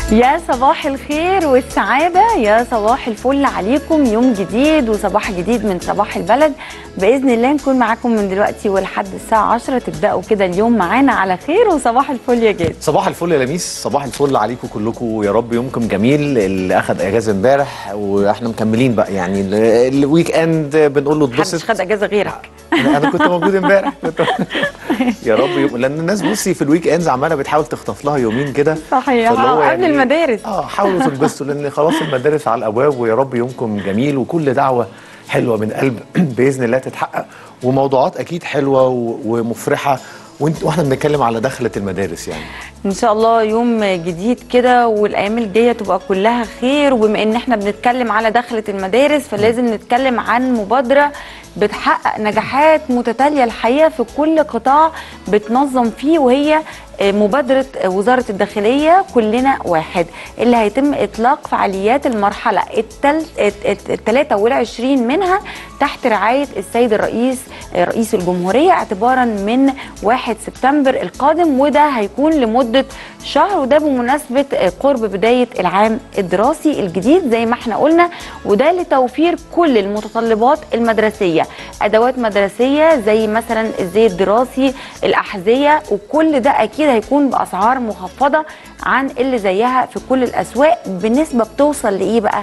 يا صباح الخير والسعادة يا صباح الفل عليكم يوم جديد وصباح جديد من صباح البلد بإذن الله نكون معاكم من دلوقتي ولحد الساعة 10 تبدأوا كده اليوم معانا على خير وصباح الفل يا جاد صباح الفل يا لميس صباح الفل عليكم كلكم يا رب يومكم جميل اللي اخد اجازه امبارح واحنا مكملين بقى يعني ال- الويك اند بنقول له محدش اتبسط خد أجازة غيرك انا كنت موجود امبارح كنت- يا رب يوم لان الناس بصي في الويك اندز عماله بتحاول تخطف لها يومين كده صحيح فاللي هو آه، قبل يعني- المدارس اه حاولوا تنبسطوا لان خلاص المدارس على الابواب ويا رب يومكم جميل وكل دعوه حلوه من قلب باذن الله تتحقق وموضوعات اكيد حلوه و- ومفرحه وانت واحنا بنتكلم على دخله المدارس يعني ان شاء الله يوم جديد كده والايام الجايه تبقى كلها خير وبما ان احنا بنتكلم على دخله المدارس فلازم نتكلم عن مبادره بتحقق نجاحات متتاليه الحقيقه في كل قطاع بتنظم فيه وهي مبادرة وزارة الداخلية كلنا واحد اللي هيتم إطلاق فعاليات المرحلة التل... التلاتة والعشرين منها تحت رعاية السيد الرئيس رئيس الجمهورية اعتبارا من 1 سبتمبر القادم وده هيكون لمدة شهر وده بمناسبة قرب بداية العام الدراسي الجديد زي ما احنا قلنا وده لتوفير كل المتطلبات المدرسية أدوات مدرسية زي مثلا الزي الدراسي الأحذية وكل ده أكيد هيكون بأسعار مخفضة عن اللي زيها في كل الأسواق بنسبة بتوصل لإيه بقى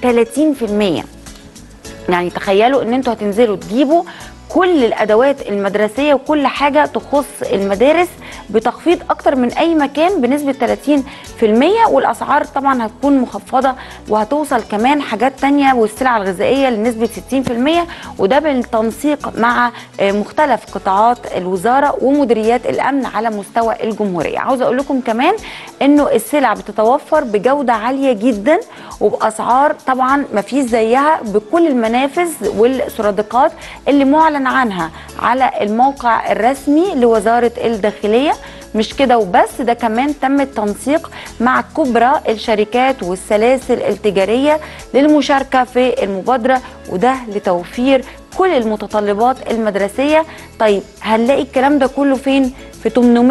30% يعني تخيلوا ان انتوا هتنزلوا تجيبوا كل الادوات المدرسيه وكل حاجه تخص المدارس بتخفيض اكتر من اي مكان بنسبه 30% والاسعار طبعا هتكون مخفضه وهتوصل كمان حاجات تانية والسلع الغذائيه لنسبه 60% وده بالتنسيق مع آه، مختلف قطاعات الوزاره ومديريات الامن على مستوى الجمهوريه عاوزه اقول لكم كمان انه السلع بتتوفر بجوده عاليه جدا وباسعار طبعا ما فيش زيها بكل المنافذ والسرادقات اللي معلن عنها على الموقع الرسمي لوزاره الداخليه مش كده وبس ده كمان تم التنسيق مع كبرى الشركات والسلاسل التجاريه للمشاركه في المبادره وده لتوفير كل المتطلبات المدرسيه طيب هنلاقي الكلام ده كله فين في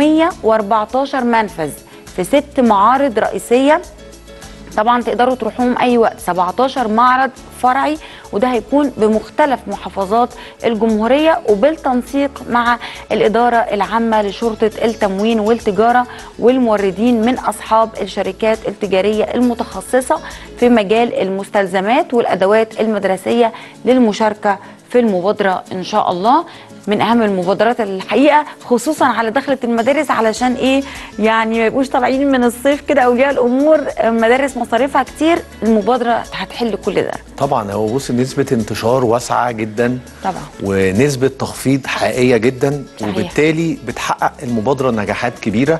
814 منفذ في ست معارض رئيسيه طبعا تقدروا تروحوهم اي وقت 17 معرض فرعي وده هيكون بمختلف محافظات الجمهوريه وبالتنسيق مع الاداره العامه لشرطه التموين والتجاره والموردين من اصحاب الشركات التجاريه المتخصصه في مجال المستلزمات والادوات المدرسيه للمشاركه في المبادره ان شاء الله من اهم المبادرات الحقيقه خصوصا على دخله المدارس علشان ايه يعني ما يبقوش طالعين من الصيف كده اولياء الامور مدارس مصاريفها كتير المبادره هتحل كل ده طبعا هو بص نسبة انتشار واسعة جدا طبعا ونسبة تخفيض حقيقية جدا صحيح. وبالتالي بتحقق المبادرة نجاحات كبيرة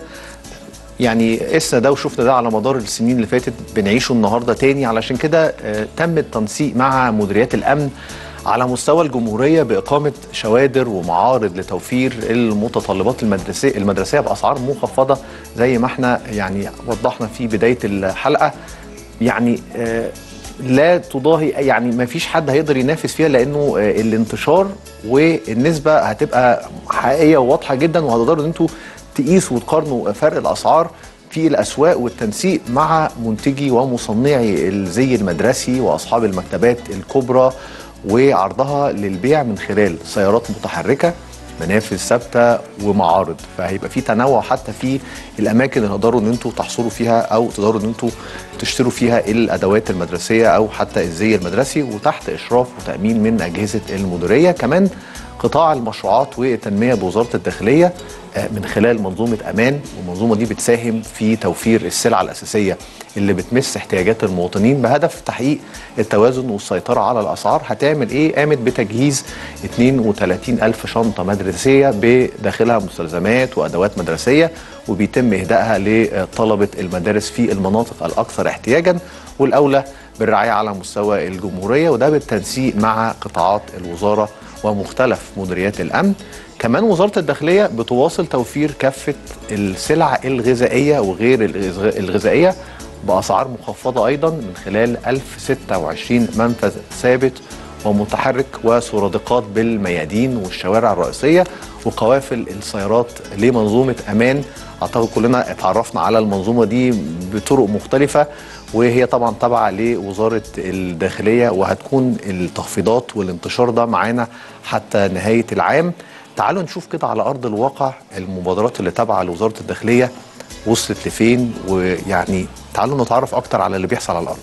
يعني قسنا ده وشفنا ده على مدار السنين اللي فاتت بنعيشه النهارده تاني علشان كده آه، تم التنسيق مع مديريات الامن على مستوى الجمهوريه باقامه شوادر ومعارض لتوفير المتطلبات المدرسيه المدرسيه باسعار مخفضه زي ما احنا يعني وضحنا في بدايه الحلقه يعني آه، لا تضاهي يعني ما فيش حد هيقدر ينافس فيها لانه آه، الانتشار والنسبه هتبقى حقيقيه وواضحه جدا وهتقدروا ان انتوا تقيسوا وتقارنوا فرق الاسعار في الاسواق والتنسيق مع منتجي ومصنعي الزي المدرسي واصحاب المكتبات الكبرى وعرضها للبيع من خلال سيارات متحركه منافذ ثابته ومعارض فهيبقى في تنوع حتى في الاماكن اللي تقدروا ان انتوا تحصلوا فيها او تقدروا ان انتوا تشتروا فيها الادوات المدرسيه او حتى الزي المدرسي وتحت اشراف وتامين من اجهزه المديريه كمان قطاع المشروعات والتنميه بوزاره الداخليه آه، من خلال منظومه امان والمنظومه دي بتساهم في توفير السلع الاساسيه اللي بتمس احتياجات المواطنين بهدف تحقيق التوازن والسيطره على الاسعار هتعمل ايه؟ قامت بتجهيز 32 الف شنطه مدرسيه بداخلها مستلزمات وادوات مدرسيه وبيتم اهدائها لطلبه المدارس في المناطق الاكثر احتياجا والاولى بالرعايه على مستوى الجمهوريه وده بالتنسيق مع قطاعات الوزاره ومختلف مديريات الامن كمان وزاره الداخليه بتواصل توفير كافه السلع الغذائيه وغير الغذ- الغذائيه باسعار مخفضه ايضا من خلال 1026 منفذ ثابت ومتحرك وسرادقات بالميادين والشوارع الرئيسيه وقوافل السيارات لمنظومه امان اعتقد كلنا اتعرفنا على المنظومه دي بطرق مختلفه وهي طبعا تابعه لوزاره الداخليه وهتكون التخفيضات والانتشار ده معانا حتى نهايه العام تعالوا نشوف كده على ارض الواقع المبادرات اللي تابعه لوزاره الداخليه وصلت لفين ويعني تعالوا نتعرف اكتر على اللي بيحصل على الارض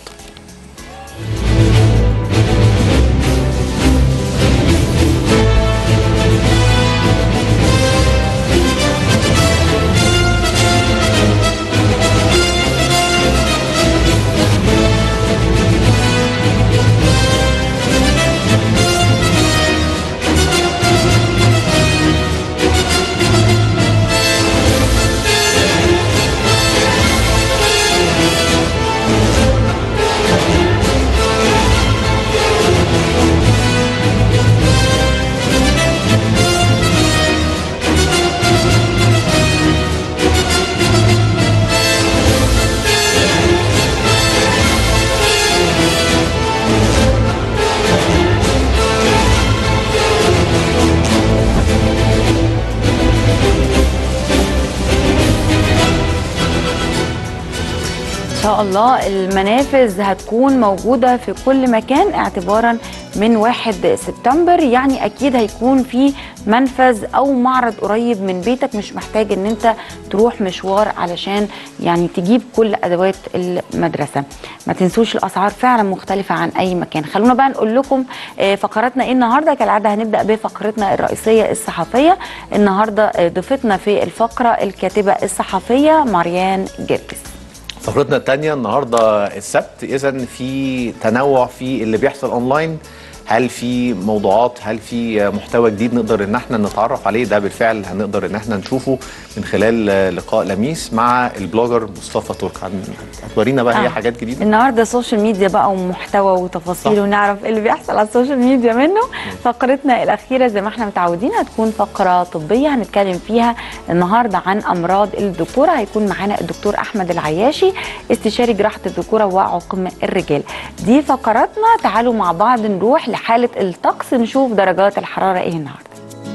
ان شاء الله المنافذ هتكون موجوده في كل مكان اعتبارا من 1 سبتمبر يعني اكيد هيكون في منفذ او معرض قريب من بيتك مش محتاج ان انت تروح مشوار علشان يعني تجيب كل ادوات المدرسه ما تنسوش الاسعار فعلا مختلفه عن اي مكان خلونا بقى نقول لكم آه، فقراتنا ايه النهارده كالعاده هنبدا بفقرتنا الرئيسيه الصحفيه النهارده آه، ضيفتنا في الفقره الكاتبه الصحفيه مريان جرجس فقرتنا الثانية النهاردة السبت إذا في تنوع في اللي بيحصل أونلاين هل في موضوعات هل في محتوى جديد نقدر ان احنا نتعرف عليه ده بالفعل هنقدر ان احنا نشوفه من خلال لقاء لميس مع البلوجر مصطفى ترك عن- هتورينا بقى هي آه. حاجات جديده النهارده سوشيال ميديا بقى ومحتوى وتفاصيل صح. ونعرف ايه اللي بيحصل على السوشيال ميديا منه فقرتنا الاخيره زي ما احنا متعودين هتكون فقره طبيه هنتكلم فيها النهارده عن امراض الذكوره هيكون معانا الدكتور احمد العياشي استشاري جراحه الذكوره وعقم الرجال دي فقراتنا تعالوا مع بعض نروح لحاله الطقس نشوف درجات الحراره ايه النهارده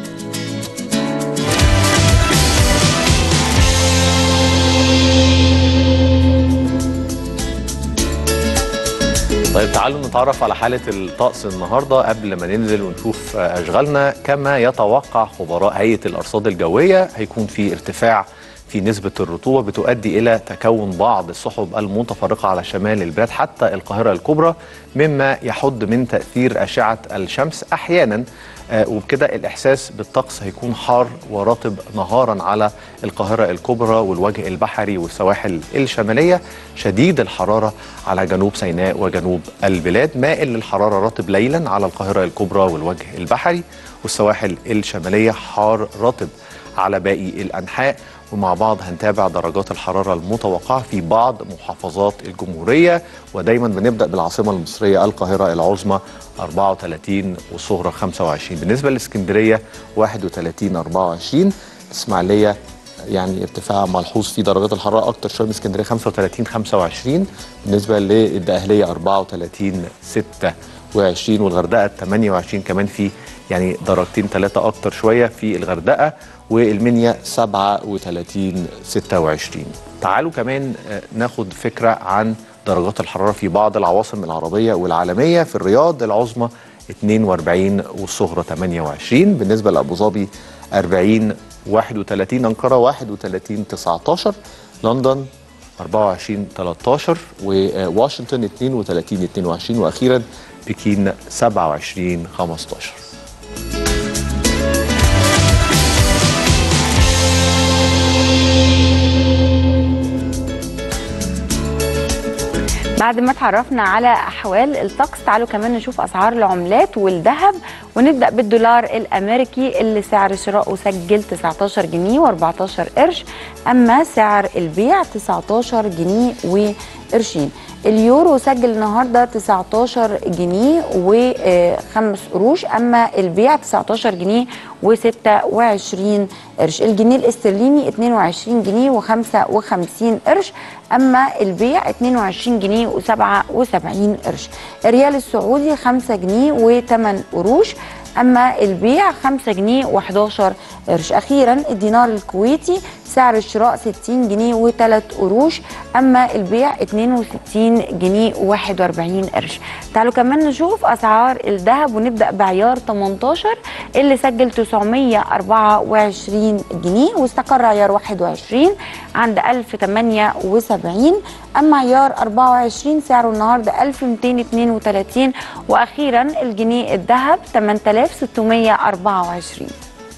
طيب تعالوا نتعرف على حالة الطقس النهاردة قبل ما ننزل ونشوف آه، أشغالنا كما يتوقع خبراء هيئة الأرصاد الجوية هيكون في ارتفاع في نسبة الرطوبة بتؤدي إلى تكون بعض السحب المتفرقة على شمال البلاد حتى القاهرة الكبرى مما يحد من تأثير أشعة الشمس أحيانا آه، وبكده الإحساس بالطقس هيكون حار ورطب نهارا على القاهرة الكبرى والوجه البحري والسواحل الشمالية شديد الحرارة على جنوب سيناء وجنوب البلاد مائل للحرارة رطب ليلا على القاهرة الكبرى والوجه البحري والسواحل الشمالية حار رطب على باقي الأنحاء ومع بعض هنتابع درجات الحرارة المتوقعة في بعض محافظات الجمهورية ودايما بنبدأ بالعاصمة المصرية القاهرة العظمى 34 والصغرى 25 بالنسبة لإسكندرية 31 24 الإسماعيلية يعني ارتفاع ملحوظ في درجات الحرارة أكتر شوية من اسكندرية 35 25 بالنسبة للدقهلية 34 26 والغردقة 28 كمان في يعني درجتين ثلاثة أكتر شوية في الغردقة والمنيا 37 26 تعالوا كمان آه، ناخد فكرة عن درجات الحرارة في بعض العواصم العربية والعالمية في الرياض العظمى 42 والصغرى 28 بالنسبة لأبو ظبي 40 31 أنقرة 31 19 لندن 24 13 وواشنطن 32 22 وأخيرا بكين 27 15 بعد ما اتعرفنا على احوال الطقس تعالوا كمان نشوف اسعار العملات والذهب ونبدا بالدولار الامريكي اللي سعر شرائه سجل 19 جنيه و14 قرش اما سعر البيع 19 جنيه وقرشين اليورو سجل النهارده 19 جنيه وخمس قروش اما البيع 19 جنيه و26 قرش الجنيه الاسترليني 22 جنيه و55 قرش اما البيع 22 جنيه و77 قرش الريال السعودي 5 جنيه و8 قروش اما البيع 5 جنيه و11 قرش اخيرا الدينار الكويتي سعر الشراء 60 جنيه و3 قروش اما البيع 62 جنيه و41 قرش تعالوا كمان نشوف اسعار الذهب ونبدا بعيار 18 اللي سجل 924 جنيه واستقر عيار 21 عند 1078 اما عيار 24 سعره النهارده 1232 واخيرا الجنيه الذهب 8624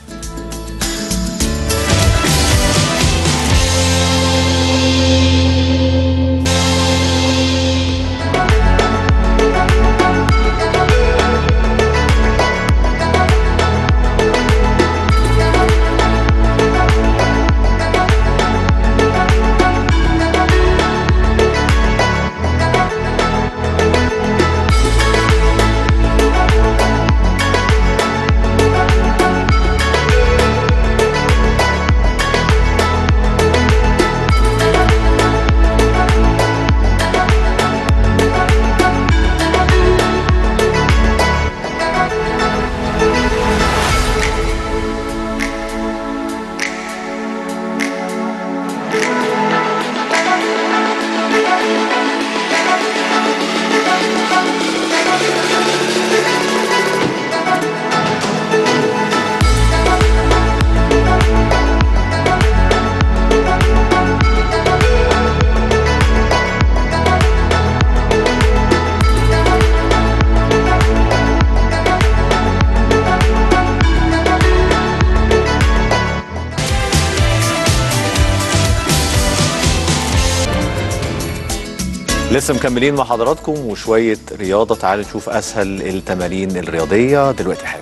لسه مكملين مع حضراتكم وشويه رياضه تعالوا نشوف اسهل التمارين الرياضيه دلوقتي حالا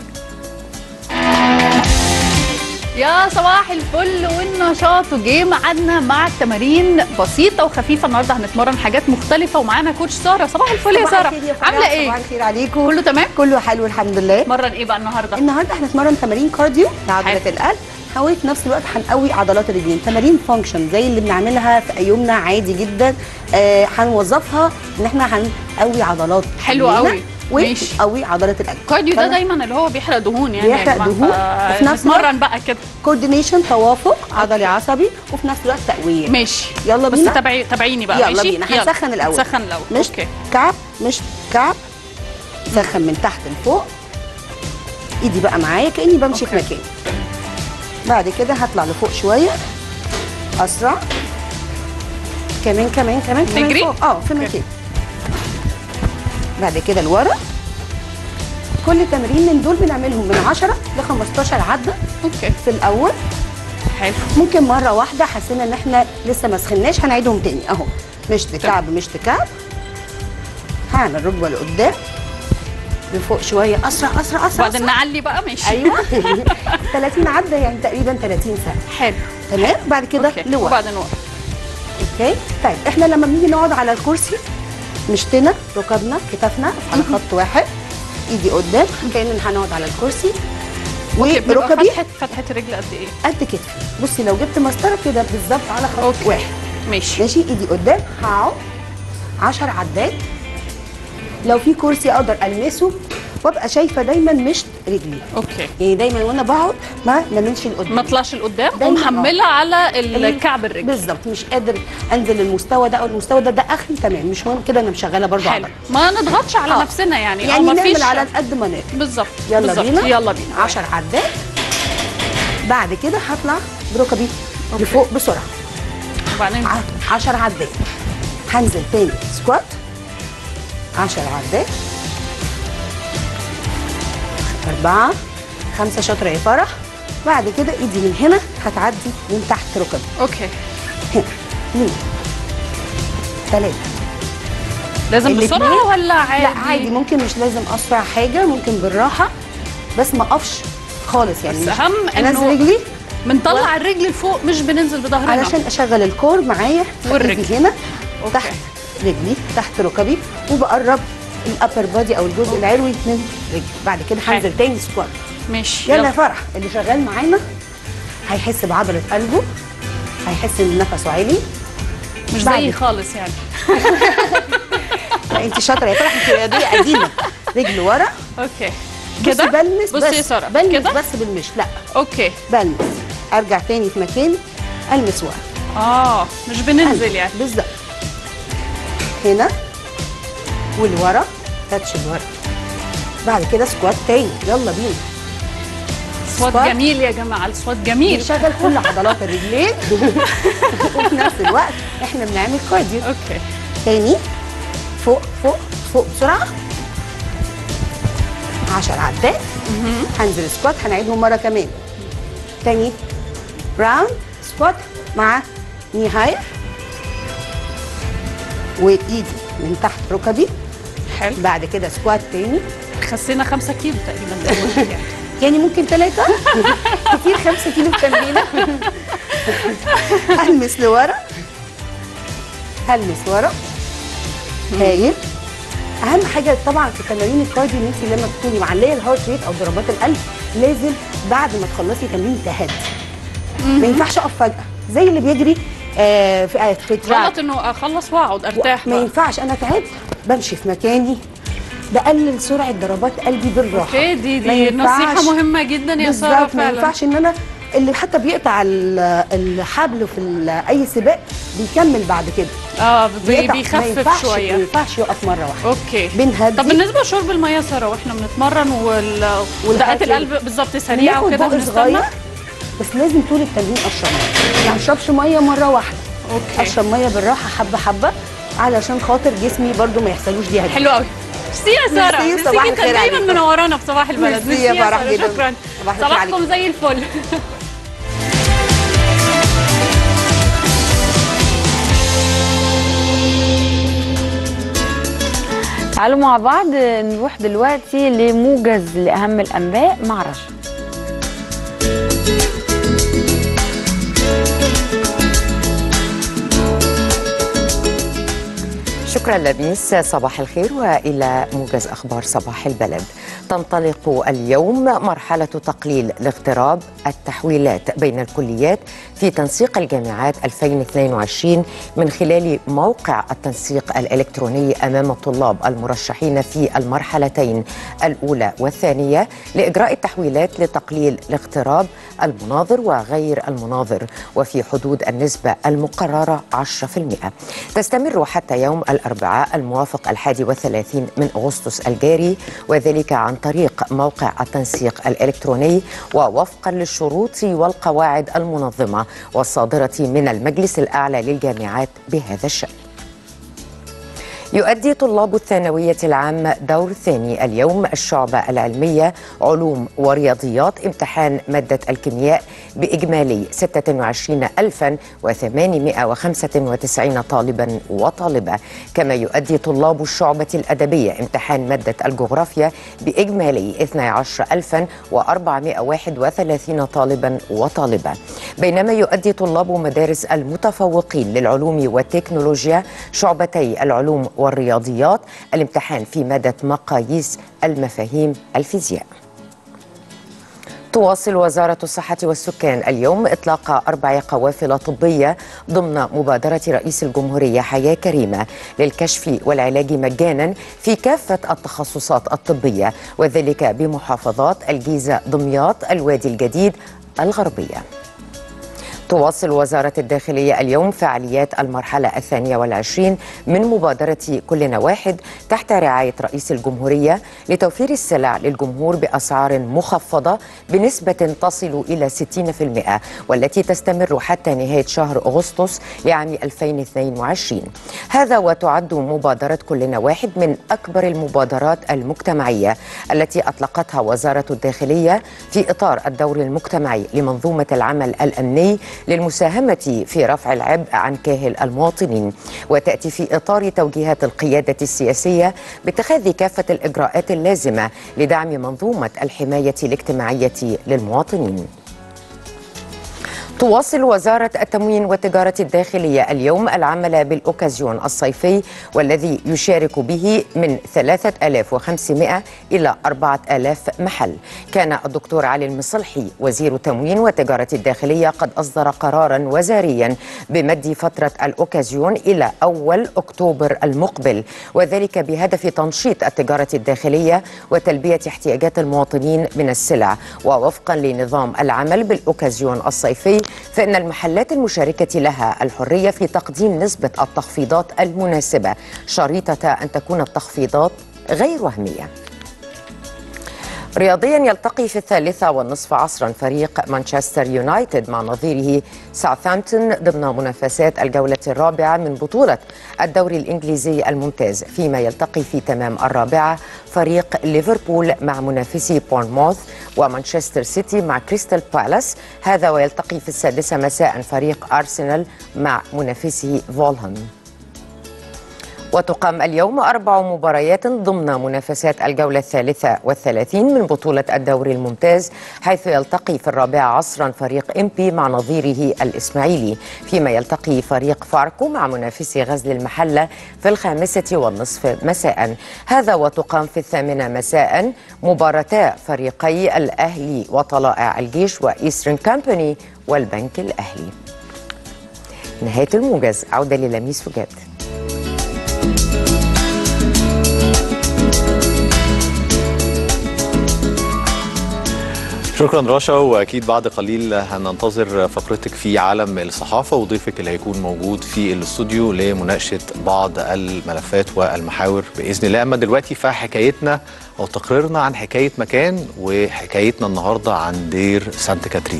يا صباح الفل والنشاط وجه ميعادنا مع التمارين بسيطه وخفيفه النهارده هنتمرن حاجات مختلفه ومعانا كوتش ساره صباح الفل يا صباح ساره الخير يا فرح، عامله صباح ايه الخير عليكم كله تمام كله حلو الحمد لله اتمرن ايه بقى النهارده النهارده احنا هنتمرن تمارين كارديو لعضله حلو. القلب هو في نفس الوقت هنقوي عضلات الرجلين تمارين فانكشن زي اللي بنعملها في يومنا عادي جدا آه هنوظفها ان احنا هنقوي عضلات حلو رجلينا قوي. ماشي. ونقوي عضله القلب الكارديو ده فأنا- دايما اللي هو بيحرق دهون يعني يا بيحرق جماعة. دهون، ف- وفي نفس نتمرن بقى كده كوردينيشن توافق عضلي عصبي وفي نفس الوقت تقويه ماشي يلا بس بينا تابعي تابعيني بقى يلا ماشي بينا هنسخن الاول سخن الاول مش اوكي كعب مش كعب سخن من تحت لفوق ايدي بقى معايا كاني بمشي في أوكي. مكان بعد كده هطلع لفوق شويه اسرع كمان كمان كمان كمان نجري؟ فوق. اه في أوكي. مكان بعد كده لورا كل تمرين من دول بنعملهم من 10 ل 15 عده اوكي في الاول حلو ممكن مره واحده حسينا ان احنا لسه ما سخناش هنعيدهم تاني اهو مشط كعب مشط كعب هعمل ركبه لقدام لفوق شويه اسرع اسرع اسرع وبعدين أسرع. نعلي بقى ماشي ايوه 30 عده يعني تقريبا 30 سنه حلو تمام بعد كده اوكي لورا وبعدين ورا اوكي طيب احنا لما بنيجي نقعد على الكرسي مشطنا ركبنا كتفنا على خط واحد ايدي قدام كأن هنقعد على الكرسي اوكي بنبقى وركبي فتحه فتحه الرجل قد ايه قد كتفي بصي لو جبت مسطره كده بالظبط على خط أوكي. واحد ماشي ماشي ايدي قدام هقعد 10 عدات لو في كرسي اقدر المسه وابقى شايفه دايما مشط رجلي اوكي يعني دايما وانا بقعد ما نملش لقدام ما اطلعش لقدام دايماً ومحمله على الكعب الرجل بالظبط مش قادر انزل المستوى ده او المستوى ده ده اخري تمام مش مهم كده انا مشغله برضو حلو عضله ما نضغطش على آه. نفسنا يعني يعني أو ما نعمل فيش على قد ما نقدر بالظبط يلا بالظبط. بينا يلا بينا 10 عدات بعد كده هطلع بركبي لفوق بسرعه وبعدين 10 عدات هنزل تاني سكوات 10 عدات أربعة خمسة شاطرة يا فرح بعد كده ايدي من هنا هتعدي من تحت ركبي اوكي هنا اثنين ثلاثة لازم الاتنين؟ بسرعه ولا عادي لا عادي ممكن مش لازم اسرع حاجة ممكن بالراحة بس ما اقفش خالص يعني بس مش- أهم انزل إنه- رجلي بنطلع الرجل لفوق مش بننزل بظهرنا علشان اشغل الكور معايا والرجل. إيدي هنا أوكي. تحت رجلي تحت ركبي وبقرب الابر بادي او الجزء العلوي من رجلي بعد كده حلو. هنزل تاني سكوات ماشي يلا يا فرح اللي شغال معانا هيحس بعضله قلبه هيحس ان نفسه عالي مش بعد. زيي خالص يعني لا انت شاطره يا فرح انت رياضيه قديمه رجل ورا اوكي بصي كده بلمس بصي يا بس ساره بلمس كده بس بالمش لا اوكي بلمس ارجع تاني في مكاني المس ورا اه مش بننزل يعني بالظبط هنا والورا تاتش لورا بعد كده سكوات تاني يلا بينا صوت سكوات. جميل يا جماعه الصوت جميل بنشغل كل عضلات الرجلين وفي نفس الوقت احنا بنعمل كارديو اوكي تاني فوق فوق فوق بسرعه 10 عدات هنزل سكوات هنعيدهم مره كمان تاني راوند سكوات مع ني هاير وايدي من تحت ركبي حلو بعد كده سكوات تاني خسينا 5 كيلو تقريبا دلوقتي يعني يعني ممكن ثلاثة كتير خمسة كيلو في تمرينة هلمس لورا هلمس ورا هايل اهم حاجه طبعا في تمارين الكارديو ان انت لما تكوني معليه الهارت ريت او ضربات القلب لازم بعد ما تخلصي تمرين تهدي ما ينفعش اقف فجاه زي اللي بيجري آه في آه في تراك غلط انه اخلص واقعد ارتاح ما بقى. ينفعش انا تعبت بمشي في مكاني بقلل سرعه ضربات قلبي بالراحه اوكي دي ما دي ينفعش- نصيحه مهمه جدا يا ساره بالظبط ما فعلا ينفعش ان انا اللي حتى بيقطع ال- الحبل في ال- اي سباق بيكمل بعد كده اه بي- بيقطع. ما بيخفف ينفعش- ما شويه ينفعش يقف مره واحده اوكي بنهدي. طب بالنسبه لشرب الميه يا ساره واحنا بنتمرن وال... ودقات والهات القلب بالظبط سريعه ناخد وكده بق بنستنى صغير بس لازم طول التمرين اشرب ميه ما اشربش ميه مره واحده اوكي اشرب ميه بالراحه حبه حبه علشان خاطر جسمي برضو ما يحصلوش دي حلو قوي ميرسي يا ساره ميرسي، ميرسي صباح جدا الخير دايما عليكم. منورانا في صباح البلد ميرسي يا فرح سارة، جدا. شكرا صباح الخير صباحكم عليكم. زي الفل تعالوا مع بعض نروح دلوقتي لموجز لأهم الأنباء مع رشا شكرا لبيس صباح الخير والى موجز اخبار صباح البلد تنطلق اليوم مرحله تقليل الاغتراب التحويلات بين الكليات في تنسيق الجامعات 2022 من خلال موقع التنسيق الالكتروني امام الطلاب المرشحين في المرحلتين الاولى والثانيه لاجراء التحويلات لتقليل الاغتراب المناظر وغير المناظر وفي حدود النسبه المقرره 10% تستمر حتى يوم الأربعاء الموافق الحادي والثلاثين من أغسطس الجاري وذلك عن طريق موقع التنسيق الإلكتروني ووفقا للشروط والقواعد المنظمة والصادرة من المجلس الأعلى للجامعات بهذا الشأن يؤدي طلاب الثانوية العامة دور ثاني اليوم الشعبة العلمية علوم ورياضيات امتحان مادة الكيمياء بإجمالي 26895 طالبا وطالبة كما يؤدي طلاب الشعبة الأدبية امتحان مادة الجغرافيا بإجمالي 12431 طالبا وطالبة بينما يؤدي طلاب مدارس المتفوقين للعلوم والتكنولوجيا شعبتي العلوم والرياضيات الامتحان في مادة مقاييس المفاهيم الفيزياء تواصل وزارة الصحة والسكان اليوم إطلاق أربع قوافل طبية ضمن مبادرة رئيس الجمهورية حياة كريمة للكشف والعلاج مجانا في كافة التخصصات الطبية وذلك بمحافظات الجيزة دمياط الوادي الجديد الغربية تواصل وزارة الداخلية اليوم فعاليات المرحلة الثانية والعشرين من مبادرة كلنا واحد تحت رعاية رئيس الجمهورية لتوفير السلع للجمهور بأسعار مخفضة بنسبة تصل إلى 60% والتي تستمر حتى نهاية شهر أغسطس لعام 2022 هذا وتعد مبادرة كلنا واحد من أكبر المبادرات المجتمعية التي أطلقتها وزارة الداخلية في إطار الدور المجتمعي لمنظومة العمل الأمني للمساهمة في رفع العبء عن كاهل المواطنين وتأتي في إطار توجيهات القيادة السياسية باتخاذ كافة الإجراءات اللازمة لدعم منظومة الحماية الاجتماعية للمواطنين تواصل وزارة التموين والتجارة الداخلية اليوم العمل بالأوكازيون الصيفي والذي يشارك به من 3500 إلى 4000 محل كان الدكتور علي المصلحي وزير التموين والتجارة الداخلية قد أصدر قرارا وزاريا بمد فترة الأوكازيون إلى أول أكتوبر المقبل وذلك بهدف تنشيط التجارة الداخلية وتلبية احتياجات المواطنين من السلع ووفقا لنظام العمل بالأوكازيون الصيفي فإن المحلات المشاركة لها الحرية في تقديم نسبة التخفيضات المناسبة شريطة أن تكون التخفيضات غير وهمية رياضيا يلتقي في الثالثة والنصف عصرا فريق مانشستر يونايتد مع نظيره ساوثهامبتون ضمن منافسات الجولة الرابعة من بطولة الدوري الإنجليزي الممتاز فيما يلتقي في تمام الرابعة فريق ليفربول مع منافسي بورنموث ومانشستر سيتي مع كريستال بالاس هذا ويلتقي في السادسة مساء فريق أرسنال مع منافسه فولهام وتقام اليوم أربع مباريات ضمن منافسات الجولة الثالثة والثلاثين من بطولة الدوري الممتاز حيث يلتقي في الرابعة عصرا فريق إمبي مع نظيره الإسماعيلي فيما يلتقي فريق فاركو مع منافسي غزل المحلة في الخامسة والنصف مساء هذا وتقام في الثامنة مساء مبارتا فريقي الأهلي وطلائع الجيش وإيسترن كامباني والبنك الأهلي نهاية الموجز عودة للميس فجاد شكرا رشا واكيد بعد قليل هننتظر فقرتك في عالم الصحافه وضيفك اللي هيكون موجود في الاستوديو لمناقشه بعض الملفات والمحاور باذن الله اما دلوقتي فحكايتنا او تقريرنا عن حكايه مكان وحكايتنا النهارده عن دير سانت كاترين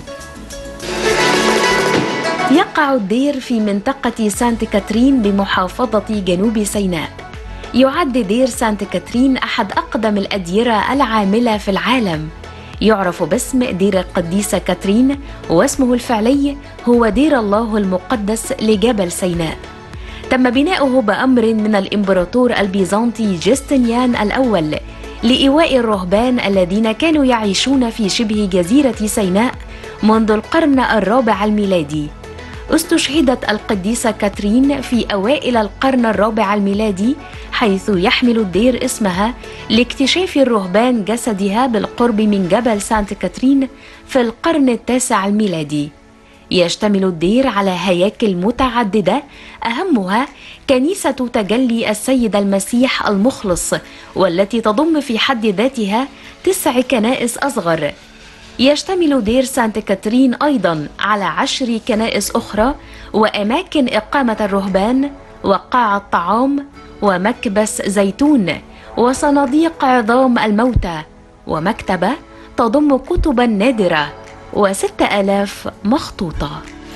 يقع الدير في منطقة سانت كاترين بمحافظة جنوب سيناء يعد دير سانت كاترين أحد أقدم الأديرة العاملة في العالم يعرف باسم دير القديسة كاترين واسمه الفعلي هو دير الله المقدس لجبل سيناء تم بناؤه بأمر من الإمبراطور البيزنطي جستنيان الأول لإيواء الرهبان الذين كانوا يعيشون في شبه جزيرة سيناء منذ القرن الرابع الميلادي استشهدت القديسة كاترين في أوائل القرن الرابع الميلادي حيث يحمل الدير اسمها لاكتشاف الرهبان جسدها بالقرب من جبل سانت كاترين في القرن التاسع الميلادي يشتمل الدير على هياكل متعددة أهمها كنيسة تجلي السيد المسيح المخلص والتي تضم في حد ذاتها تسع كنائس أصغر يشتمل دير سانت كاترين أيضا على عشر كنائس أخرى وأماكن إقامة الرهبان وقاعة طعام ومكبس زيتون وصناديق عظام الموتى ومكتبة تضم كتبا نادرة وستة آلاف مخطوطة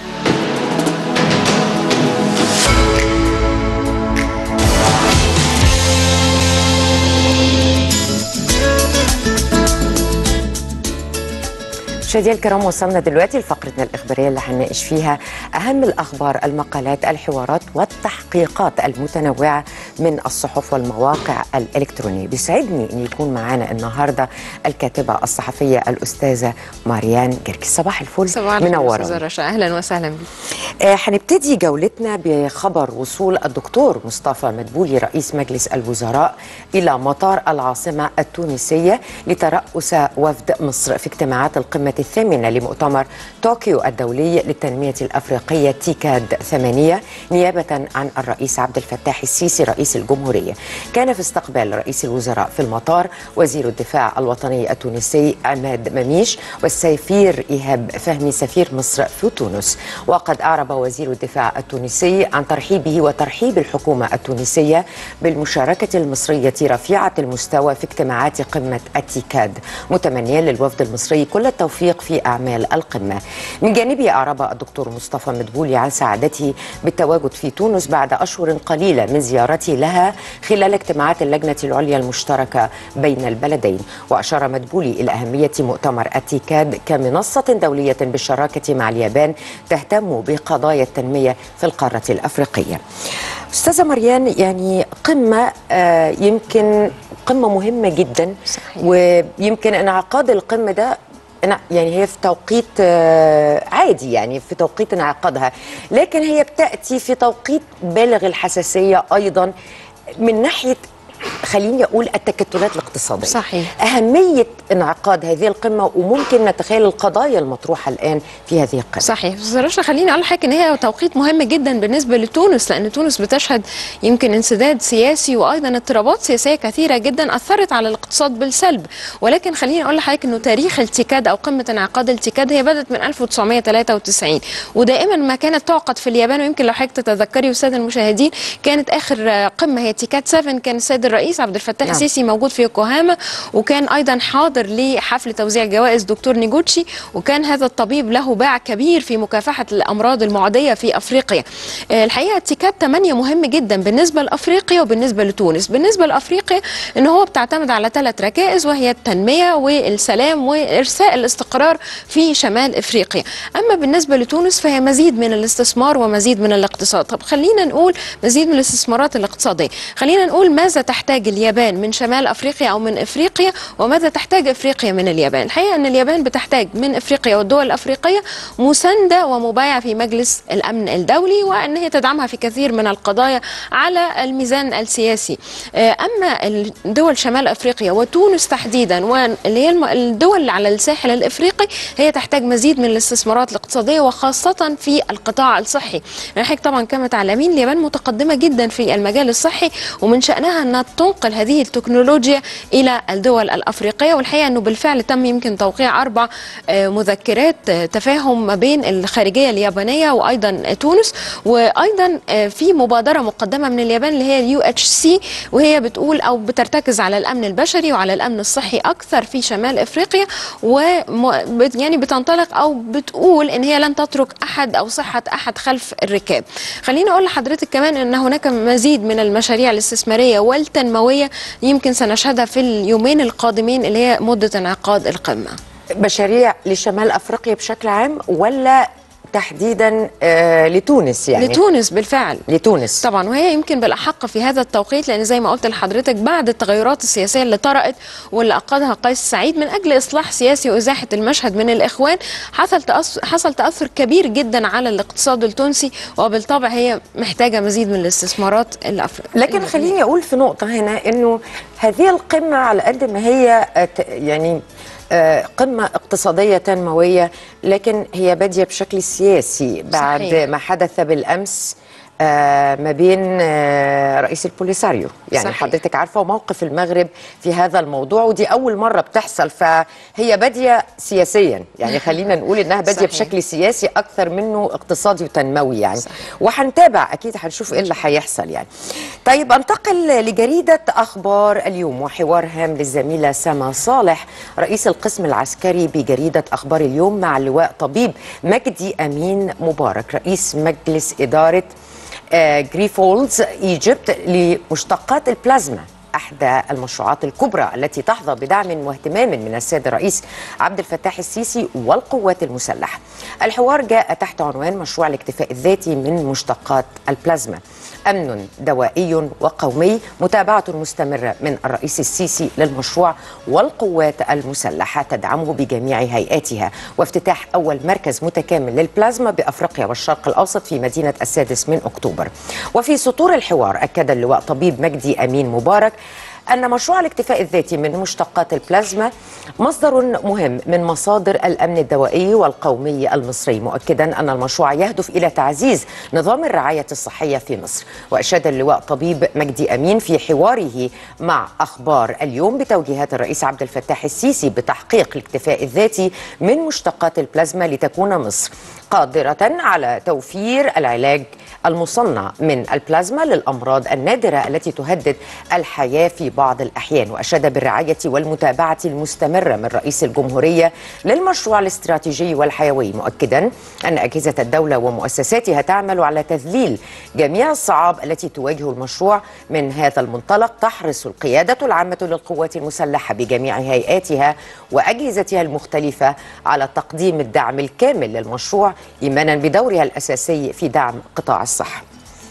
مشاهدينا الكرام وصلنا دلوقتي لفقرتنا الإخبارية اللي هنناقش فيها أهم الأخبار المقالات الحوارات والتحقيقات المتنوعة من الصحف والمواقع الإلكترونية بيسعدني أن يكون معنا النهاردة الكاتبة الصحفية الأستاذة ماريان جركي صباح الفل صباح الخير منورة استاذه رشا اهلا وسهلا بك آه، هنبتدي جولتنا بخبر وصول الدكتور مصطفى مدبولي رئيس مجلس الوزراء إلى مطار العاصمة التونسية لترأس وفد مصر في اجتماعات القمة الثامنة لمؤتمر طوكيو الدولي للتنمية الأفريقية تيكاد ثمانية نيابة عن الرئيس عبد الفتاح السيسي رئيس الجمهورية كان في استقبال رئيس الوزراء في المطار وزير الدفاع الوطني التونسي عماد مميش والسفير إيهاب فهمي سفير مصر في تونس وقد أعرب وزير الدفاع التونسي عن ترحيبه وترحيب الحكومة التونسية بالمشاركة المصرية رفيعة المستوى في اجتماعات قمة التيكاد متمنيا للوفد المصري كل التوفيق التنسيق في أعمال القمة من جانبه أعرب الدكتور مصطفى مدبولي عن سعادته بالتواجد في تونس بعد أشهر قليلة من زيارته لها خلال اجتماعات اللجنة العليا المشتركة بين البلدين وأشار مدبولي إلى أهمية مؤتمر التيكاد كمنصة دولية بالشراكة مع اليابان تهتم بقضايا التنمية في القارة الأفريقية أستاذة مريان يعني قمة آه، يمكن قمة مهمة جدا صحيح. ويمكن انعقاد القمة ده أنا- يعني هي في توقيت آه، عادي يعني في توقيت انعقادها لكن هي بتأتي في توقيت بالغ الحساسية أيضا من ناحية خليني أقول التكتلات الاقتصادية صحيح. أهمية انعقاد هذه القمة وممكن نتخيل القضايا المطروحة الآن في هذه القمة صحيح بس رشا خليني اقول لحضرتك ان هي توقيت مهم جدا بالنسبه لتونس لان تونس بتشهد يمكن انسداد سياسي وايضا اضطرابات سياسيه كثيره جدا اثرت على الاقتصاد بالسلب ولكن خليني اقول لحضرتك انه تاريخ التيكاد او قمه انعقاد التيكاد هي بدات من 1993 ودائما ما كانت تعقد في اليابان ويمكن لو حضرتك تتذكري والساده المشاهدين كانت اخر آه، قمه هي تيكاد 7 كان السيد الرئيس عبد الفتاح نعم. السيسي موجود في يوكوهاما وكان ايضا حاضر لحفل توزيع جوائز دكتور نيجوتشي وكان هذا الطبيب له باع كبير في مكافحه الامراض المعديه في افريقيا. آه، الحقيقه التيكاد 8 مهم جدا بالنسبه لافريقيا وبالنسبه لتونس، بالنسبه لافريقيا ان هو بتعتمد على ثلاث ركائز وهي التنميه والسلام وارساء الاستقرار في شمال افريقيا. اما بالنسبه لتونس فهي مزيد من الاستثمار ومزيد من الاقتصاد. طب خلينا نقول مزيد من الاستثمارات الاقتصاديه، خلينا نقول ماذا تحتاج اليابان من شمال افريقيا او من افريقيا وماذا تحتاج افريقيا من اليابان؟ الحقيقه ان اليابان بتحتاج من افريقيا والدول الافريقيه مسانده ومبايعه في مجلس الامن الدولي وان هي تدعمها في كثير من القضايا على الميزان السياسي. آه، اما الدول شمال افريقيا وتونس تحديدا واللي هي الم- الدول على الساحل الافريقي هي تحتاج مزيد من الاستثمارات الاقتصاديه وخاصه في القطاع الصحي. نحن طبعا كما تعلمين اليابان متقدمه جدا في المجال الصحي ومن شانها انها تنقل هذه التكنولوجيا الى الدول الافريقيه والحقيقه انه بالفعل تم يمكن توقيع اربع آه، مذكرات آه، تفاهم ما بين الخارجيه اليابانيه وايضا تونس وايضا آه، في مبادره مقدمه من اليابان اللي هي اليو اتش سي وهي بتقول او بترتكز على الامن البشري وعلى الامن الصحي اكثر في شمال افريقيا وم بت- يعني بتنطلق او بتقول ان هي لن تترك احد او صحه احد خلف الركاب. خليني اقول لحضرتك كمان ان هناك مزيد من المشاريع الاستثماريه والتنمويه يمكن سنشهدها في اليومين القادمين اللي هي مده انعقاد القمه. مشاريع لشمال افريقيا بشكل عام ولا تحديدا آه لتونس يعني لتونس بالفعل لتونس طبعا وهي يمكن بالاحق في هذا التوقيت لان زي ما قلت لحضرتك بعد التغيرات السياسيه اللي طرات واللي اقادها قيس سعيد من اجل اصلاح سياسي وازاحه المشهد من الاخوان حصل تأثر حصل تاثر كبير جدا على الاقتصاد التونسي وبالطبع هي محتاجه مزيد من الاستثمارات الأفريقية لكن خليني اقول في نقطه هنا انه هذه القمه على قد ما هي آه، ت- يعني آه، قمة اقتصادية تنموية لكن هي بادية بشكل سياسي بعد صحيح. ما حدث بالأمس آه، ما بين آه، رئيس البوليساريو يعني صحيح. حضرتك عارفة موقف المغرب في هذا الموضوع ودي أول مرة بتحصل فهي بادية سياسيا يعني خلينا نقول إنها بادية صحيح. بشكل سياسي أكثر منه اقتصادي وتنموي يعني وهنتابع أكيد هنشوف إيه اللي هيحصل يعني طيب انتقل لجريدة أخبار اليوم وحوار هام للزميلة سما صالح رئيس القسم العسكري بجريدة أخبار اليوم مع اللواء طبيب مجدي أمين مبارك رئيس مجلس إدارة آه، جريفولدز ايجيبت لمشتقات البلازما احدى المشروعات الكبرى التي تحظى بدعم واهتمام من السيد الرئيس عبد الفتاح السيسي والقوات المسلحه. الحوار جاء تحت عنوان مشروع الاكتفاء الذاتي من مشتقات البلازما. امن دوائي وقومي متابعه مستمره من الرئيس السيسي للمشروع والقوات المسلحه تدعمه بجميع هيئاتها وافتتاح اول مركز متكامل للبلازما بافريقيا والشرق الاوسط في مدينه السادس من اكتوبر. وفي سطور الحوار اكد اللواء طبيب مجدي امين مبارك أن مشروع الاكتفاء الذاتي من مشتقات البلازما مصدر مهم من مصادر الأمن الدوائي والقومي المصري مؤكدا أن المشروع يهدف إلى تعزيز نظام الرعاية الصحية في مصر وأشاد اللواء طبيب مجدي أمين في حواره مع أخبار اليوم بتوجيهات الرئيس عبد الفتاح السيسي بتحقيق الاكتفاء الذاتي من مشتقات البلازما لتكون مصر قادرة على توفير العلاج المصنع من البلازما للأمراض النادرة التي تهدد الحياة في بعض الأحيان وأشاد بالرعاية والمتابعة المستمرة من رئيس الجمهورية للمشروع الاستراتيجي والحيوي مؤكدا أن أجهزة الدولة ومؤسساتها تعمل على تذليل جميع الصعاب التي تواجه المشروع من هذا المنطلق تحرص القيادة العامة للقوات المسلحة بجميع هيئاتها وأجهزتها المختلفة على تقديم الدعم الكامل للمشروع إيمانا بدورها الأساسي في دعم قطاع الصحة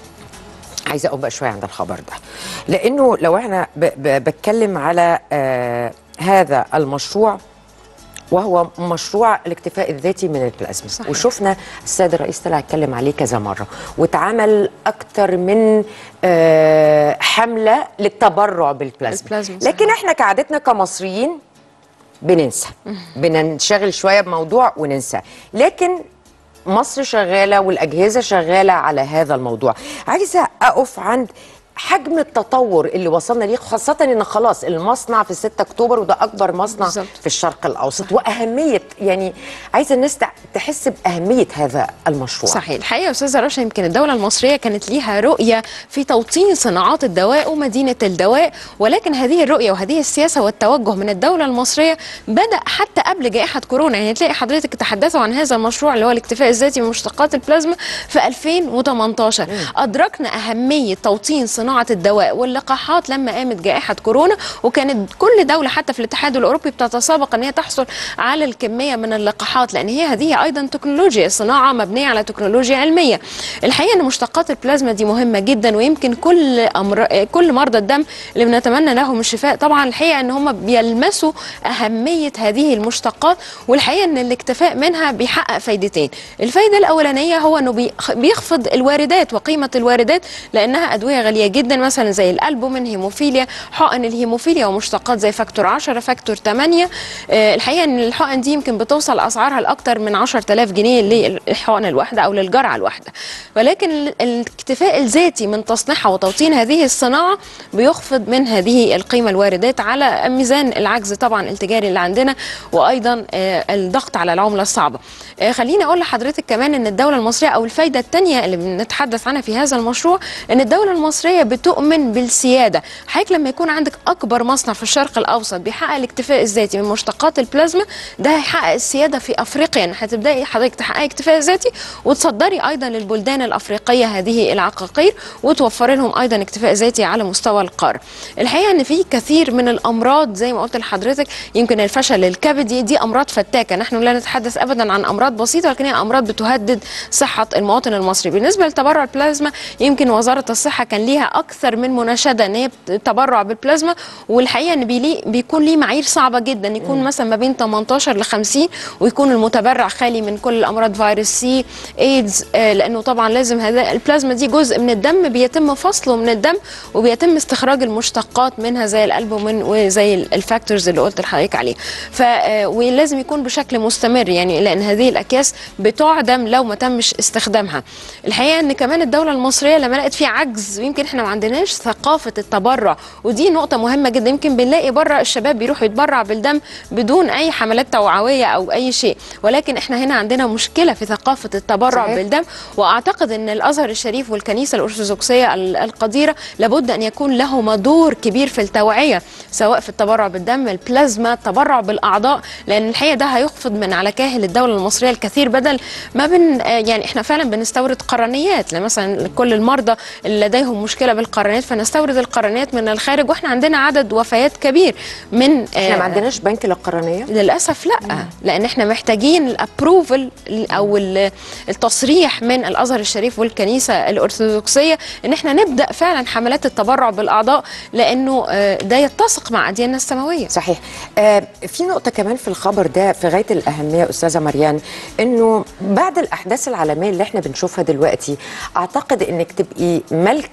عايزه اقوم بقى شويه عند الخبر ده لانه لو احنا ب ب بتكلم على آه هذا المشروع وهو مشروع الاكتفاء الذاتي من البلازما صحيح. وشفنا السيد الرئيس طلع اتكلم عليه كذا مره واتعمل اكتر من آه حمله للتبرع بالبلازما بالبلازما، صحيح. لكن احنا كعادتنا كمصريين بننسى بننشغل شويه بموضوع وننسى لكن مصر شغاله والاجهزه شغاله على هذا الموضوع عايزه اقف عند حجم التطور اللي وصلنا ليه خاصة ان خلاص المصنع في 6 اكتوبر وده اكبر مصنع بالظبط. في الشرق الاوسط واهمية يعني عايزة الناس تع- تحس باهمية هذا المشروع صحيح الحقيقه يا استاذه رشا يمكن الدوله المصريه كانت ليها رؤيه في توطين صناعات الدواء ومدينه الدواء ولكن هذه الرؤيه وهذه السياسه والتوجه من الدوله المصريه بدا حتى قبل جائحه كورونا يعني تلاقي حضرتك تحدثوا عن هذا المشروع اللي هو الاكتفاء الذاتي من مشتقات البلازما في 2018 ادركنا اهميه توطين صناعه الدواء واللقاحات لما قامت جائحه كورونا وكانت كل دوله حتى في الاتحاد الاوروبي بتتسابق ان هي تحصل على الكميه من اللقاحات لان هي هذه ايضا تكنولوجيا صناعه مبنيه على تكنولوجيا علميه الحقيقه ان مشتقات البلازما دي مهمه جدا ويمكن كل أمر... كل مرضى الدم اللي بنتمنى لهم الشفاء طبعا الحقيقه ان هم بيلمسوا اهميه هذه المشتقات والحقيقه ان الاكتفاء منها بيحقق فايدتين الفايده الاولانيه هو انه بيخ- بيخفض الواردات وقيمه الواردات لانها ادويه غاليه جدا مثلا زي الالبومين هيموفيليا حقن الهيموفيليا ومشتقات زي فاكتور 10 فاكتور 8 آه، الحقيقه ان الحقن دي يمكن بتوصل اسعارها لاكثر من 10000 جنيه للحقنه الواحده او للجرعه الواحده ولكن ال- الاكتفاء الذاتي من تصنيعها وتوطين هذه الصناعه بيخفض من هذه القيمه الواردات على ميزان العجز طبعا التجاري اللي عندنا وايضا آه، الضغط على العمله الصعبه آه، خليني اقول لحضرتك كمان ان الدوله المصريه او الفايده الثانيه اللي بنتحدث عنها في هذا المشروع ان الدوله المصريه بتؤمن بالسياده حضرتك لما يكون عندك اكبر مصنع في الشرق الاوسط بيحقق الاكتفاء الذاتي من مشتقات البلازما ده هيحقق السياده في افريقيا يعني هتبداي حضرتك تحققي اكتفاء ذاتي وتصدري ايضا للبلدان الافريقيه هذه العقاقير وتوفري لهم ايضا اكتفاء ذاتي على مستوى القاره الحقيقه ان في كثير من الامراض زي ما قلت لحضرتك يمكن الفشل الكبدي دي امراض فتاكه نحن لا نتحدث ابدا عن امراض بسيطه لكن هي امراض بتهدد صحه المواطن المصري بالنسبه لتبرع البلازما يمكن وزاره الصحه كان ليها اكثر من مناشده ان هي تبرع بالبلازما والحقيقه ان بيلي بيكون ليه معايير صعبه جدا يكون مثلا ما بين 18 ل 50 ويكون المتبرع خالي من كل الامراض فيروس سي ايدز آه، لانه طبعا لازم هذا البلازما دي جزء من الدم بيتم فصله من الدم وبيتم استخراج المشتقات منها زي الالبومين وزي ال- الفاكتورز اللي قلت لحضرتك عليه ف آه، ولازم يكون بشكل مستمر يعني لان هذه الاكياس بتعدم لو ما تمش استخدامها الحقيقه ان كمان الدوله المصريه لما لقت في عجز ويمكن احنا ما عندناش ثقافه التبرع ودي نقطه مهمه جدا يمكن بنلاقي بره الشباب بيروحوا يتبرع بالدم بدون اي حملات توعويه او اي شيء ولكن احنا هنا عندنا مشكله في ثقافه التبرع صحيح. صحيح. بالدم واعتقد ان الازهر الشريف والكنيسه الارثوذكسيه ال- القديره لابد ان يكون لهما دور كبير في التوعيه سواء في التبرع بالدم البلازما التبرع بالاعضاء لان الحقيقه ده هيخفض من على كاهل الدوله المصريه الكثير بدل ما بن آه، يعني احنا فعلا بنستورد قرنيات يعني مثلا كل المرضى اللي لديهم مشكله بالقرنيات فنستورد القرنيات من الخارج واحنا عندنا عدد وفيات كبير من احنا آه، ما عندناش بنك للقرنيه للاسف لا لان احنا محتاجين الابروفل او ال- التصريح من الازهر الشريف والكنيسه الارثوذكسيه ان احنا نبدا فعلا حملات التبرع بالاعضاء لانه آه، ده يتسق مع ادياننا السماويه صحيح آه في نقطة كمان في الخبر ده في غاية الأهمية أستاذة مريان إنه بعد الأحداث العالمية اللي إحنا بنشوفها دلوقتي أعتقد إنك تبقي مالكة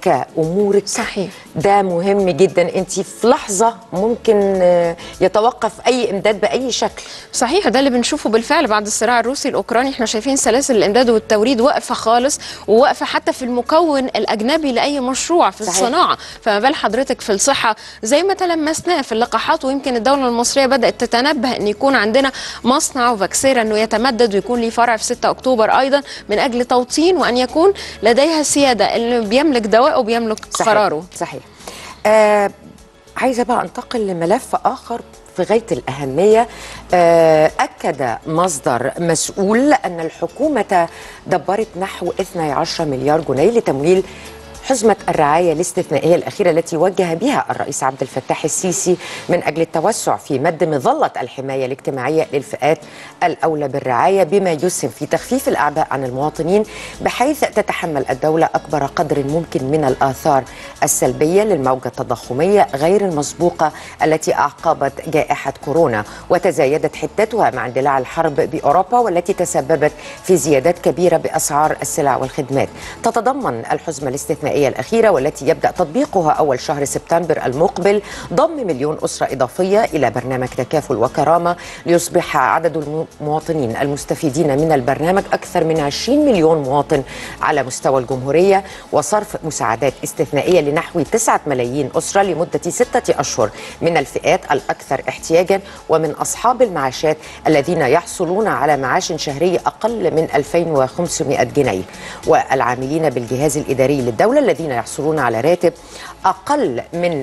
امورك صحيح. ده مهم جدا انت في لحظه ممكن آه، يتوقف اي امداد باي شكل صحيح ده اللي بنشوفه بالفعل بعد الصراع الروسي الاوكراني احنا شايفين سلاسل الامداد والتوريد واقفه خالص وواقفه حتى في المكون الاجنبي لاي مشروع في صحيح. الصناعه فما بال حضرتك في الصحه زي ما تلمسناه في اللقاحات ويمكن الدوله المصريه بدات تتنبه ان يكون عندنا مصنع وفاكسيرا انه يتمدد ويكون ليه فرع في 6 اكتوبر ايضا من اجل توطين وان يكون لديها سياده اللي بيملك دواء وبيملك صحيح. قراره صحيح آه عايزه بقى انتقل لملف اخر في غايه الاهميه آه اكد مصدر مسؤول ان الحكومه دبرت نحو 12 مليار جنيه لتمويل حزمة الرعاية الاستثنائية الأخيرة التي وجه بها الرئيس عبد الفتاح السيسي من أجل التوسع في مد مظلة الحماية الاجتماعية للفئات الأولى بالرعاية بما يسهم في تخفيف الأعباء عن المواطنين بحيث تتحمل الدولة أكبر قدر ممكن من الآثار السلبية للموجة التضخمية غير المسبوقة التي أعقبت جائحة كورونا وتزايدت حدتها مع اندلاع الحرب بأوروبا والتي تسببت في زيادات كبيرة بأسعار السلع والخدمات تتضمن الحزمة الاستثنائية الأخيرة والتي يبدأ تطبيقها أول شهر سبتمبر المقبل ضم مليون أسرة إضافية إلى برنامج تكافل وكرامة ليصبح عدد المواطنين المستفيدين من البرنامج أكثر من 20 مليون مواطن على مستوى الجمهورية وصرف مساعدات استثنائية لنحو 9 ملايين أسرة لمدة ستة أشهر من الفئات الأكثر احتياجا ومن أصحاب المعاشات الذين يحصلون على معاش شهري أقل من 2500 جنيه والعاملين بالجهاز الإداري للدولة الذين يحصلون على راتب أقل من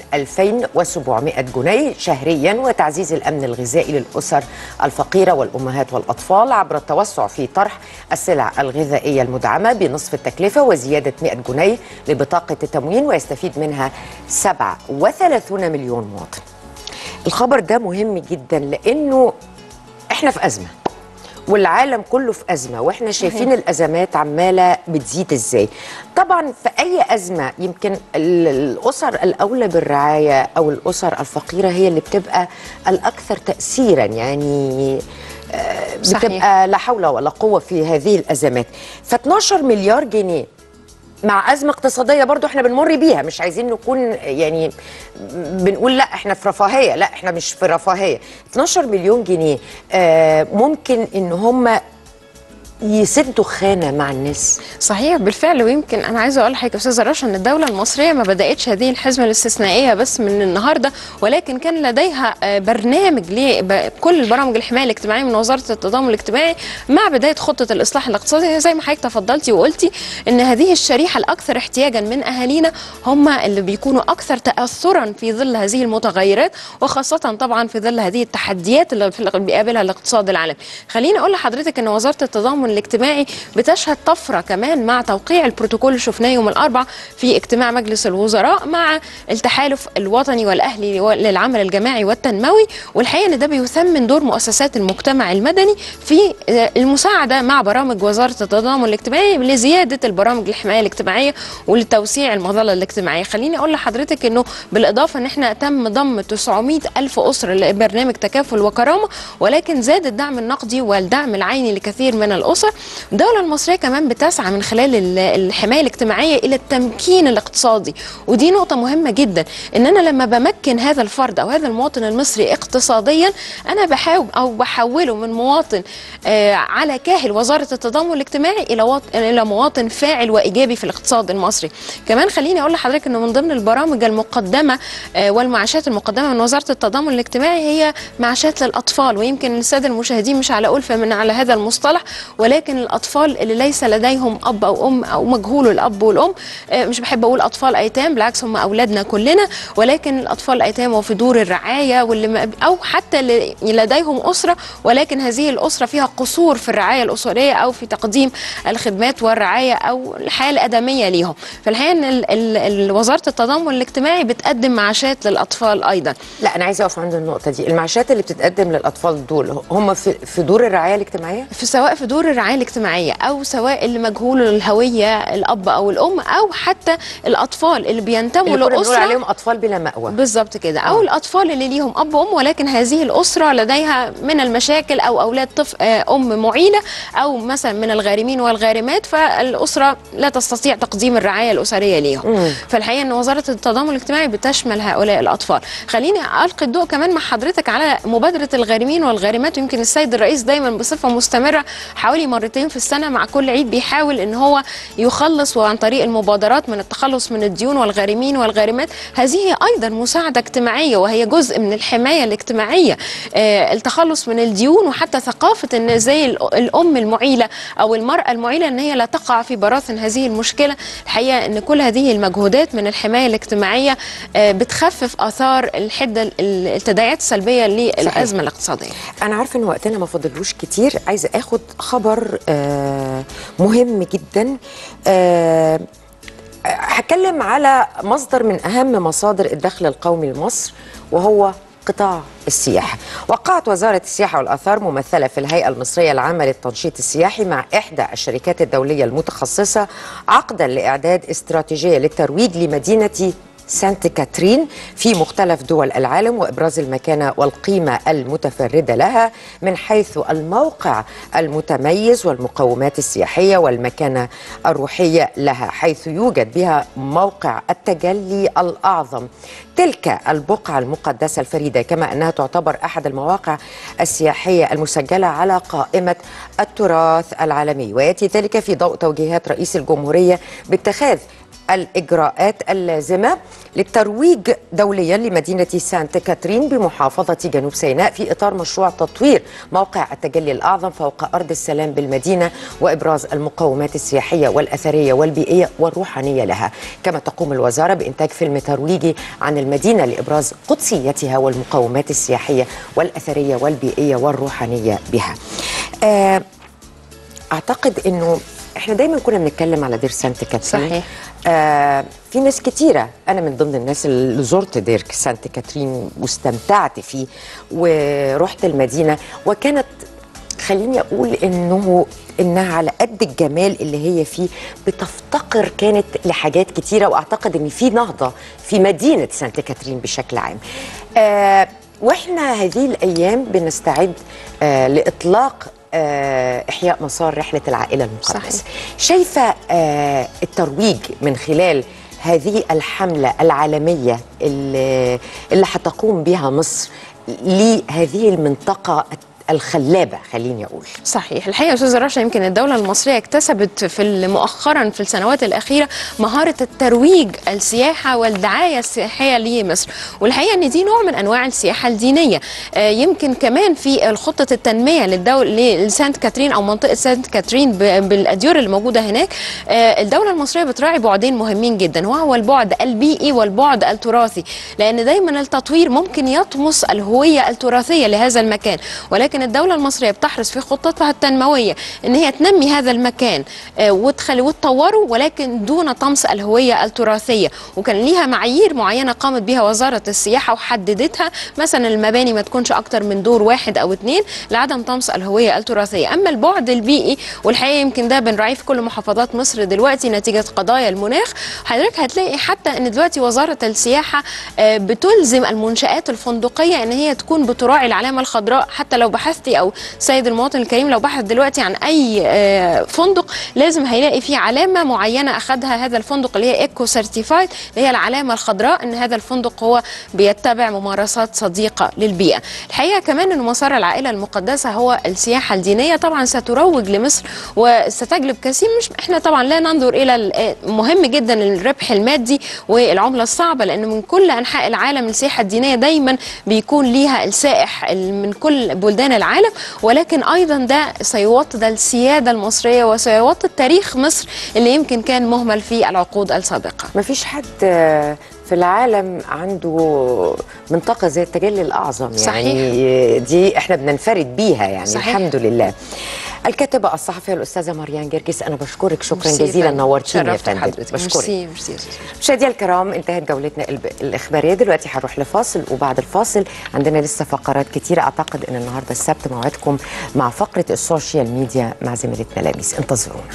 2700 جنيه شهريا وتعزيز الأمن الغذائي للأسر الفقيرة والأمهات والأطفال عبر التوسع في طرح السلع الغذائية المدعمة بنصف التكلفة وزيادة 100 جنيه لبطاقة التموين ويستفيد منها 37 مليون مواطن الخبر ده مهم جدا لأنه احنا في أزمة والعالم كله في أزمة وإحنا شايفين الأزمات عمالة بتزيد إزاي طبعا في أي أزمة يمكن ال- الأسر الأولى بالرعاية أو الأسر الفقيرة هي اللي بتبقى الأكثر تأثيرا يعني آه، صحيح. بتبقى لا حول ولا قوة في هذه الأزمات ف 12 مليار جنيه مع أزمة اقتصادية برضو احنا بنمر بيها مش عايزين نكون يعني بنقول لا احنا في رفاهية لا احنا مش في رفاهية 12 مليون جنيه آه ممكن ان هم يسدوا خانة مع الناس صحيح بالفعل ويمكن انا عايزه اقول لحضرتك يا استاذه رشا ان الدوله المصريه ما بداتش هذه الحزمه الاستثنائيه بس من النهارده ولكن كان لديها آه، برنامج لكل البرامج الحمايه الاجتماعيه من وزاره التضامن الاجتماعي مع بدايه خطه الاصلاح الاقتصادي زي ما حضرتك تفضلتي وقلتي ان هذه الشريحه الاكثر احتياجا من اهالينا هم اللي بيكونوا اكثر تاثرا في ظل هذه المتغيرات وخاصه طبعا في ظل هذه التحديات اللي في- بيقابلها الاقتصاد العالمي خليني اقول لحضرتك ان وزاره التضامن الاجتماعي بتشهد طفره كمان مع توقيع البروتوكول اللي شفناه يوم الاربعاء في اجتماع مجلس الوزراء مع التحالف الوطني والاهلي للعمل الجماعي والتنموي والحقيقه ان ده بيثمن دور مؤسسات المجتمع المدني في آه، المساعده مع برامج وزاره التضامن الاجتماعي لزياده البرامج الحمايه الاجتماعيه ولتوسيع المظله الاجتماعيه خليني اقول لحضرتك انه بالاضافه ان احنا تم ضم 900 الف اسره لبرنامج تكافل وكرامه ولكن زاد الدعم النقدي والدعم العيني لكثير من الاسر الدوله المصريه كمان بتسعى من خلال ال- الحمايه الاجتماعيه الى التمكين الاقتصادي ودي نقطه مهمه جدا ان انا لما بمكن هذا الفرد او هذا المواطن المصري اقتصاديا انا بحاول او بحوله من مواطن آه على كاهل وزاره التضامن الاجتماعي الى وط... الى مواطن فاعل وايجابي في الاقتصاد المصري كمان خليني اقول لحضرتك انه من ضمن البرامج المقدمه آه والمعاشات المقدمه من وزاره التضامن الاجتماعي هي معاشات للاطفال ويمكن الساده المشاهدين مش على ألفة من على هذا المصطلح ولكن الاطفال اللي ليس لديهم اب او ام او مجهول الاب والام آه مش بحب اقول اطفال ايتام بالعكس هم اولادنا كلنا ولكن الاطفال الايتام وفي دور الرعايه واللي ما- او حتى اللي لديهم اسره ولكن هذه الاسره فيها قصور في الرعايه الاسريه او في تقديم الخدمات والرعايه او الحياه الادميه ليهم فالحقيقه ان ال- ال- ال- وزاره التضامن الاجتماعي بتقدم معاشات للاطفال ايضا لا انا عايزه اقف عند النقطه دي المعاشات اللي بتتقدم للاطفال دول هم في, في دور الرعايه الاجتماعيه في سواء في دور الرعايه الاجتماعيه او سواء اللي مجهول الهويه الاب او الام او حتى الاطفال اللي بينتموا اللي كنا بنقول لاسره عليهم اطفال بلا مأوى بالظبط كده او الاطفال اللي ليهم اب وام ولكن هذه الاسره لديها من المشاكل او اولاد طفل آه، ام معيله او مثلا من الغارمين والغارمات فالاسره لا تستطيع تقديم الرعايه الاسريه ليهم فالحقيقه ان وزاره التضامن الاجتماعي بتشمل هؤلاء الاطفال خليني القي الضوء كمان مع حضرتك على مبادره الغارمين والغارمات يمكن السيد الرئيس دايما بصفه مستمره حوالي مرتين في السنه مع كل عيد بيحاول ان هو يخلص وعن طريق المبادرات من التخلص من الديون والغارمين والغارمات هذه ايضا مساعده اجتماعيه وهي جزء من الحمايه الاجتماعيه آه، التخلص من الديون وحتى ثقافه ان زي ال- الام المعيله او المراه المعيله ان هي لا تقع في براثن هذه المشكله الحقيقه ان كل هذه المجهودات من الحمايه الاجتماعيه آه، بتخفف اثار الحده ال- التداعيات السلبيه للازمه الاقتصاديه انا عارفه ان وقتنا ما فاضلوش كتير عايزه اخد خبر آه مهم جدا آه هتكلم على مصدر من اهم مصادر الدخل القومي لمصر وهو قطاع السياحة وقعت وزارة السياحة والآثار ممثلة في الهيئة المصرية العامة للتنشيط السياحي مع إحدى الشركات الدولية المتخصصة عقدا لإعداد استراتيجية للترويج لمدينة سانت كاترين في مختلف دول العالم وابراز المكانه والقيمه المتفرده لها من حيث الموقع المتميز والمقومات السياحيه والمكانه الروحيه لها حيث يوجد بها موقع التجلي الاعظم تلك البقعه المقدسه الفريده كما انها تعتبر احد المواقع السياحيه المسجله على قائمه التراث العالمي وياتي ذلك في ضوء توجيهات رئيس الجمهوريه باتخاذ الإجراءات اللازمة للترويج دوليا لمدينة سانت كاترين بمحافظة جنوب سيناء في إطار مشروع تطوير موقع التجلي الأعظم فوق أرض السلام بالمدينة وإبراز المقومات السياحية والأثرية والبيئية والروحانية لها كما تقوم الوزارة بإنتاج فيلم ترويجي عن المدينة لإبراز قدسيتها والمقومات السياحية والأثرية والبيئية والروحانية بها آه اعتقد انه احنا دايما كنا بنتكلم على دير سانت كاترين صحيح. آه في ناس كتيرة أنا من ضمن الناس اللي زرت دير سانت كاترين واستمتعت فيه ورحت المدينة وكانت خليني أقول إنه إنها على قد الجمال اللي هي فيه بتفتقر كانت لحاجات كتيرة وأعتقد إن في نهضة في مدينة سانت كاترين بشكل عام آه وإحنا هذه الأيام بنستعد آه لإطلاق آه، إحياء مسار رحلة العائلة المقدسة صحيح. شايفة آه، الترويج من خلال هذه الحملة العالمية اللي, اللي هتقوم بها مصر لهذه المنطقة الخلابة خليني أقول صحيح الحقيقه يا استاذه رشا يمكن الدوله المصريه اكتسبت في مؤخرا في السنوات الاخيره مهاره الترويج السياحه والدعايه السياحيه لمصر والحقيقه ان دي نوع من انواع السياحه الدينيه آه، يمكن كمان في خطه التنميه للدول لسانت كاترين او منطقه سانت كاترين ب- بالاديور اللي موجوده هناك آه، الدوله المصريه بتراعي بعدين مهمين جدا وهو البعد البيئي والبعد التراثي لان دايما التطوير ممكن يطمس الهويه التراثيه لهذا المكان ولكن الدوله المصريه بتحرص في خطتها التنمويه ان هي تنمي هذا المكان آه، وتخلي وتطوره ولكن دون طمس الهويه التراثيه وكان ليها معايير معينه قامت بها وزاره السياحه وحددتها مثلا المباني ما تكونش اكتر من دور واحد او اثنين لعدم طمس الهويه التراثيه اما البعد البيئي والحقيقه يمكن ده بنراعيه في كل محافظات مصر دلوقتي نتيجه قضايا المناخ حضرتك هتلاقي حتى ان دلوقتي وزاره السياحه آه، بتلزم المنشات الفندقيه ان هي تكون بتراعي العلامه الخضراء حتى لو بحثتي او سيد المواطن الكريم لو بحث دلوقتي عن اي آه، فندق لازم هيلاقي فيه علامه معينه اخذها هذا الفندق اللي هي ايكو سيرتيفايد اللي هي العلامه الخضراء ان هذا الفندق هو بيتبع ممارسات صديقه للبيئه الحقيقه كمان ان مسار العائله المقدسه هو السياحه الدينيه طبعا ستروج لمصر وستجلب كثير مش احنا طبعا لا ننظر الى ال- مهم جدا الربح المادي والعمله الصعبه لان من كل انحاء العالم السياحه الدينيه دايما بيكون ليها السائح ال- من كل بلدان العالم ولكن ايضا ده سيوطد السياده المصريه وسيوطد تاريخ مصر اللي يمكن كان مهمل في العقود السابقه ما فيش حد آه، في العالم عنده منطقة زي التجلي الأعظم صحيح. يعني دي احنا بننفرد بيها يعني صحيح. الحمد لله الكاتبه الصحفيه الاستاذه مريان جرجس انا بشكرك شكرا ميرسي يا جزيلا فندم. نورتيني يا شرفت فندم حضرتك. بشكرك ميرسي ميرسي يا أستاذ. مشاهدينا الكرام انتهت جولتنا الب- الإخبارية دلوقتي هنروح لفاصل وبعد الفاصل عندنا لسه فقرات كتيرة أعتقد أن النهاردة السبت موعدكم مع فقرة السوشيال ميديا مع زميلتنا لابس انتظرونا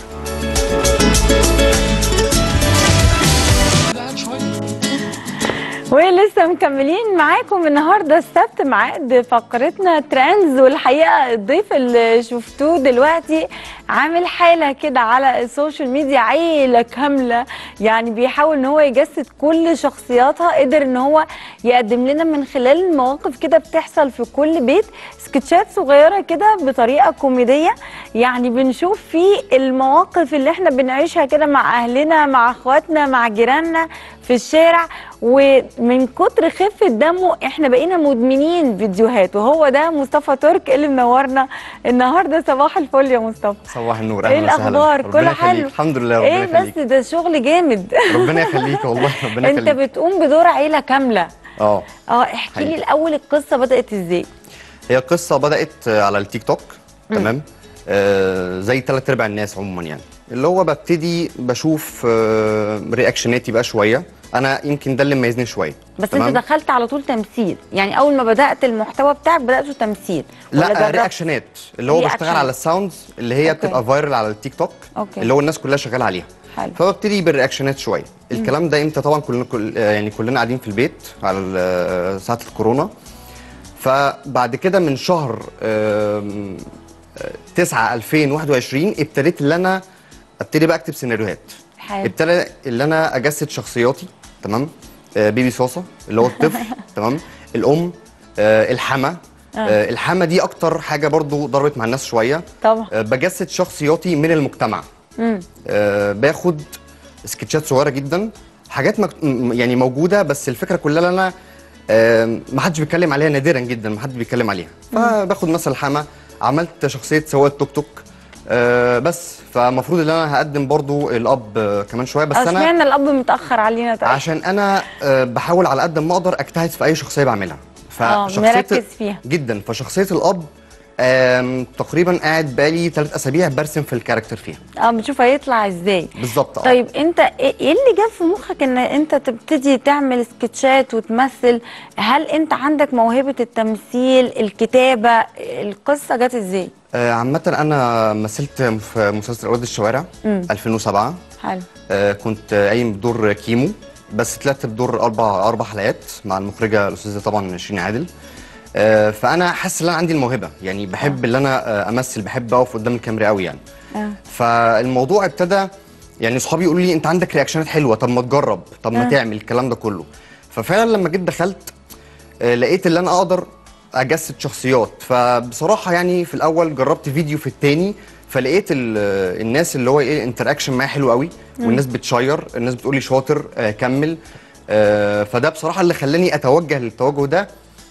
ولسه مكملين معاكم النهارده السبت ميعاد فقرتنا ترندز والحقيقه الضيف اللي شفتوه دلوقتي عامل حاله كده على السوشيال ميديا عيله كامله يعني بيحاول ان هو يجسد كل شخصياتها قدر ان هو يقدم لنا من خلال مواقف كده بتحصل في كل بيت سكتشات صغيره كده بطريقه كوميديه يعني بنشوف فيه المواقف اللي احنا بنعيشها كده مع اهلنا مع اخواتنا مع جيراننا في الشارع ومن كتر خفه دمه احنا بقينا مدمنين فيديوهات وهو ده مصطفى ترك اللي منورنا النهارده صباح الفل يا مصطفى صباح النور ايه اهلا وسهلا الاخبار ربنا كله يخليك. حلو الحمد لله ربنا ايه يخليك بس ده شغل جامد ربنا يخليك والله ربنا انت يخليك بتقوم بدور عيله كامله اه اه احكي لي حقيقي. الاول القصه بدات ازاي هي قصه بدات آه، على التيك توك تمام آه زي ثلاث ارباع الناس عموما يعني اللي هو ببتدي بشوف آه رياكشناتي بقى شويه انا يمكن ده اللي مميزني شويه بس تمام؟ انت دخلت على طول تمثيل يعني اول ما بدات المحتوى بتاعك بداته تمثيل ولا لا جربت؟ رياكشنات اللي هو بشتغل رياكشنات. على الساوندز اللي هي أوكي. بتبقى فايرال على التيك توك أوكي. اللي هو الناس كلها شغاله عليها حلو. فببتدي بالرياكشنات شويه الكلام ده امتى طبعا كلنا كل آه، يعني كلنا قاعدين في البيت على ال- آه، ساعه الكورونا فبعد كده من شهر آم، آه، 9 2021 ابتديت ان انا ابتدي بقى اكتب سيناريوهات حلو. ابتدى اللي انا اجسد شخصياتي تمام آه، بيبي صوصه اللي هو الطفل تمام الام آه، الحما آه. الحما دي اكتر حاجه برضو ضربت مع الناس شويه طبعا آه، بجسد شخصياتي من المجتمع مم. آه، باخد سكتشات صغيره جدا حاجات مك... م- يعني موجوده بس الفكره كلها اللي انا آه، ما حدش بيتكلم عليها نادرا جدا ما حدش بيتكلم عليها فباخد مثلا حما عملت شخصيه سواق التوك توك آه، بس فالمفروض ان انا هقدم برضو الاب آه، كمان شويه بس انا اشمعنى الاب متاخر علينا طيب عشان انا آه، بحاول على قد ما اقدر اجتهد في اي شخصيه بعملها آه، مركز فيها. جدا فشخصيه الاب آم، تقريبا قاعد بقالي ثلاث اسابيع برسم في الكاركتر فيها اه بنشوف هيطلع ازاي بالظبط آه. طيب انت ايه إيه اللي جاب في مخك ان انت تبتدي تعمل سكتشات وتمثل هل انت عندك موهبه التمثيل الكتابه القصه جت ازاي آه، عامة أنا مثلت في مسلسل أولاد الشوارع 2007 حلو آه، كنت قايم بدور كيمو بس طلعت بدور أربع أربع حلقات مع المخرجة الأستاذة طبعا شيرين عادل آه، فأنا حاسس إن أنا عندي الموهبة يعني بحب إن أنا آه، أمثل بحب أقف قدام الكاميرا قوي يعني آه. فالموضوع ابتدى يعني صحابي يقولوا لي أنت عندك رياكشنات حلوة طب ما تجرب طب ما تعمل الكلام ده كله ففعلا لما جيت دخلت آه، لقيت ان انا اقدر اجسد شخصيات فبصراحه يعني في الاول جربت فيديو في التاني فلقيت ال- آه، الناس اللي هو ايه انتراكشن معايا حلو قوي والناس بتشير الناس بتقول لي شاطر آه كمل آه فده بصراحه اللي خلاني اتوجه للتوجه ده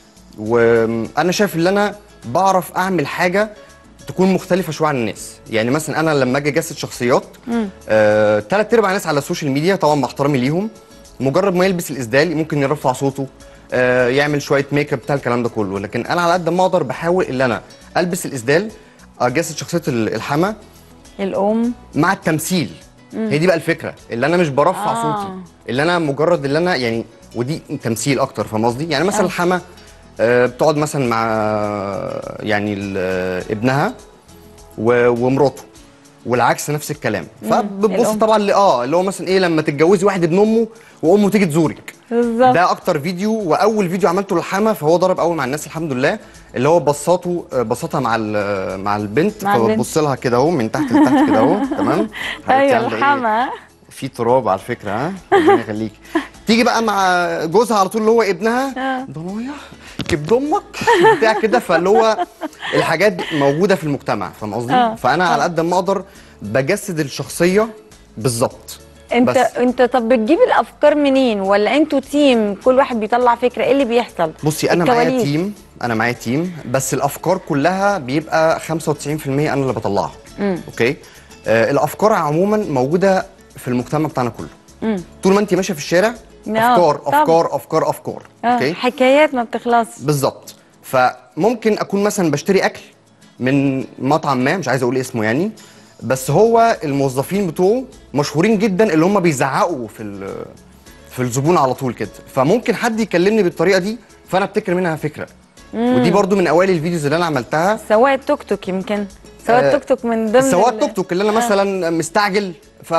وانا شايف ان انا بعرف اعمل حاجه تكون مختلفه شويه عن الناس يعني مثلا انا لما اجي اجسد شخصيات آه، تلات ارباع الناس على السوشيال ميديا طبعا مع احترامي ليهم مجرد ما يلبس الاسدال ممكن يرفع صوته آه، يعمل شويه ميك اب بتاع الكلام ده كله لكن انا على قد ما اقدر بحاول ان انا البس الاسدال اجسد شخصيه ال- الحما الام مع التمثيل هي دي بقى الفكره اللي انا مش برفع آه. صوتي اللي انا مجرد اللي انا يعني ودي تمثيل اكتر فاهم قصدي يعني مثلا آه. الحما آه، بتقعد مثلا مع آه، يعني ال- آه، ابنها و- ومراته والعكس نفس الكلام فبتبص الأم. طبعا ل- اه اللي هو مثلا ايه لما تتجوزي واحد ابن امه وامه تيجي تزورك بالظبط ده اكتر فيديو واول فيديو عملته للحما فهو ضرب قوي مع الناس الحمد لله اللي هو بساطه بساطها مع ال- مع البنت مع البنت. فبتبص لها كده اهو من تحت لتحت كده اهو تمام حبيبتي ايوه عاملة إيه؟ الحما في تراب على فكره ها ربنا يخليك تيجي بقى مع جوزها على طول اللي هو ابنها ضنايا كبد امك بتاع كده فاللي هو الحاجات دي موجوده في المجتمع فاهم قصدي؟ آه. فانا على قد ما اقدر بجسد الشخصيه بالظبط انت بس. انت طب بتجيب الافكار منين ولا انتوا تيم كل واحد بيطلع فكره ايه اللي بيحصل بصي انا معايا الكواليس. تيم انا معايا تيم بس الافكار كلها بيبقى 95% انا اللي بطلعها اوكي آه الافكار عموما موجوده في المجتمع بتاعنا كله طول ما انت ماشيه في الشارع آه، افكار طبعا. افكار افكار افكار اه حكايات ما بتخلصش بالظبط فممكن اكون مثلا بشتري اكل من مطعم ما مش عايز اقول اسمه يعني بس هو الموظفين بتوعه مشهورين جدا اللي هم بيزعقوا في ال- في الزبون على طول كده فممكن حد يكلمني بالطريقه دي فانا ابتكر منها فكره ودي برضو من اوائل الفيديوز اللي انا عملتها سواق التوك توك يمكن سواق آه، التوك توك من ضمن سواق ال- توك توك اللي انا آه. مثلا مستعجل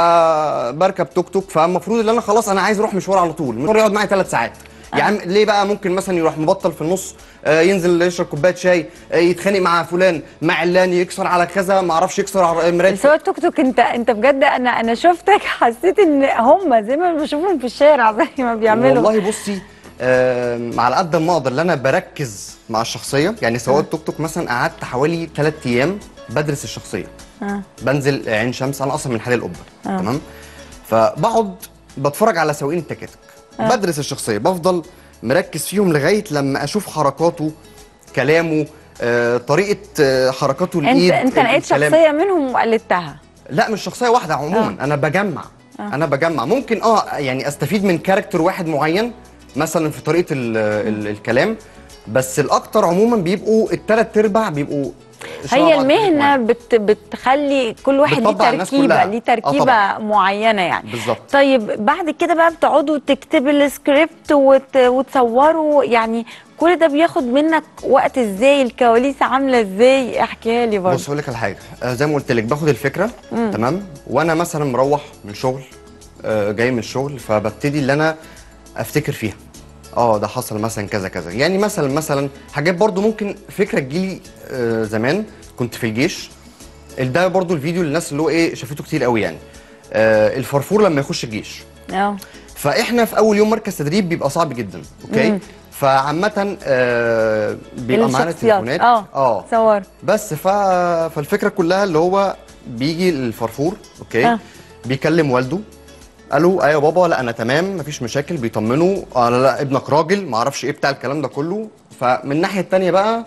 فبركب توك توك فالمفروض ان انا خلاص انا عايز اروح مشوار على طول المشوار يقعد معايا ثلاث ساعات يا عم ليه بقى ممكن مثلا يروح مبطل في النص آه، ينزل يشرب كوبايه شاي آه، يتخانق مع فلان مع علان يكسر على كذا ما اعرفش يكسر على مرايه سواق التوك توك انت انت بجد انا انا شفتك حسيت ان هم زي ما بشوفهم في الشارع زي ما بيعملوا والله بصي آم، على قد ما اقدر ان انا بركز مع الشخصيه يعني سواق التوك توك مثلا قعدت حوالي ثلاث ايام بدرس الشخصيه آه. بنزل عين شمس انا اصلا من حي القبه تمام فبقعد بتفرج على سواقين التكاتك بدرس الشخصيه بفضل مركز فيهم لغايه لما اشوف حركاته كلامه آه، طريقه آه، حركاته انت الايد انت لقيت الكلام. شخصيه منهم وقلدتها لا مش شخصيه واحده عموما انا بجمع انا بجمع ممكن اه يعني استفيد من كاركتر واحد معين مثلا في طريقه ال ال الكلام بس الاكتر عموما بيبقوا الثلاث ارباع بيبقوا شبه هي بعض في المهنه معين. بت بتخلي كل واحد ليه بتطبع الناس تركيبه كلها. ليه آه تركيبه طبعاً. معينه يعني بالظبط. طيب بعد كده بقى بتقعدوا تكتبوا السكريبت وت... وتصوروا يعني كل ده بياخد منك وقت ازاي الكواليس عامله ازاي احكيها لي برضه بص هقول لك على حاجه آه زي ما قلت لك باخد الفكره تمام وانا مثلا مروح من شغل آه جاي من الشغل فببتدي ان انا افتكر فيها اه ده حصل مثلا كذا كذا يعني مثلا مثلا حاجات برضو ممكن فكره تجيلي آه زمان كنت في الجيش ده برضو الفيديو للناس اللي هو ايه شافته كتير قوي يعني آه الفرفور لما يخش الجيش اه فاحنا في اول يوم مركز تدريب بيبقى صعب جدا اوكي فعامه آه بيبقى معانا الشخصيات. تليفونات اه اه صور بس ف... فالفكره كلها اللي هو بيجي الفرفور اوكي آه. آه. بيكلم والده قالوا ايوه بابا لا انا تمام مفيش مشاكل بيطمنوا آه لا, لا ابنك راجل ما اعرفش ايه بتاع الكلام ده كله فمن الناحيه التانية بقى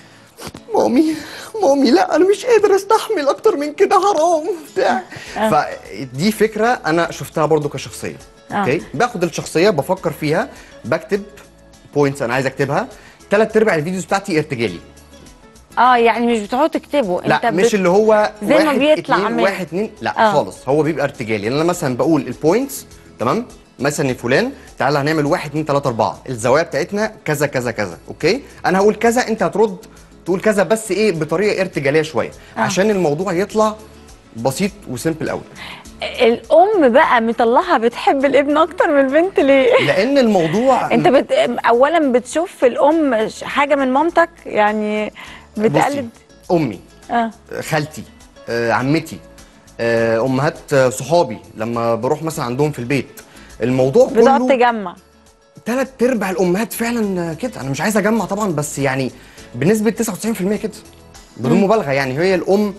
مامي مامي لا انا مش قادر استحمل اكتر من كده حرام بتاع فدي فكره انا شفتها برضو كشخصيه آه. اوكي باخد الشخصيه بفكر فيها بكتب بوينتس انا عايز اكتبها ثلاث ارباع الفيديوز بتاعتي ارتجالي اه يعني مش بتقعدوا تكتبوا لا انت مش اللي هو زي ما واحد بيطلع اتنين من- واحد اتنين لا آه. آه. خالص هو بيبقى ارتجالي يعني انا مثلا بقول البوينتس تمام مثلا فلان تعالى هنعمل واحد اتنين تلاته اربعه الزوايا بتاعتنا كذا كذا كذا اوكي انا هقول كذا انت هترد تقول كذا بس ايه بطريقه ارتجاليه شويه آه. عشان الموضوع يطلع بسيط وسيمبل قوي الام بقى مطلعها بتحب الابن اكتر من البنت ليه لان الموضوع انت بت... اولا بتشوف في الام ش- حاجه من مامتك يعني بتقلد بصي امي اه خالتي آه، عمتي آه، امهات آه، صحابي لما بروح مثلا عندهم في البيت الموضوع بتقعد كله تجمع ثلاث ارباع الامهات فعلا كده انا مش عايز اجمع طبعا بس يعني بنسبه 99% كده بدون مبالغه يعني هي الام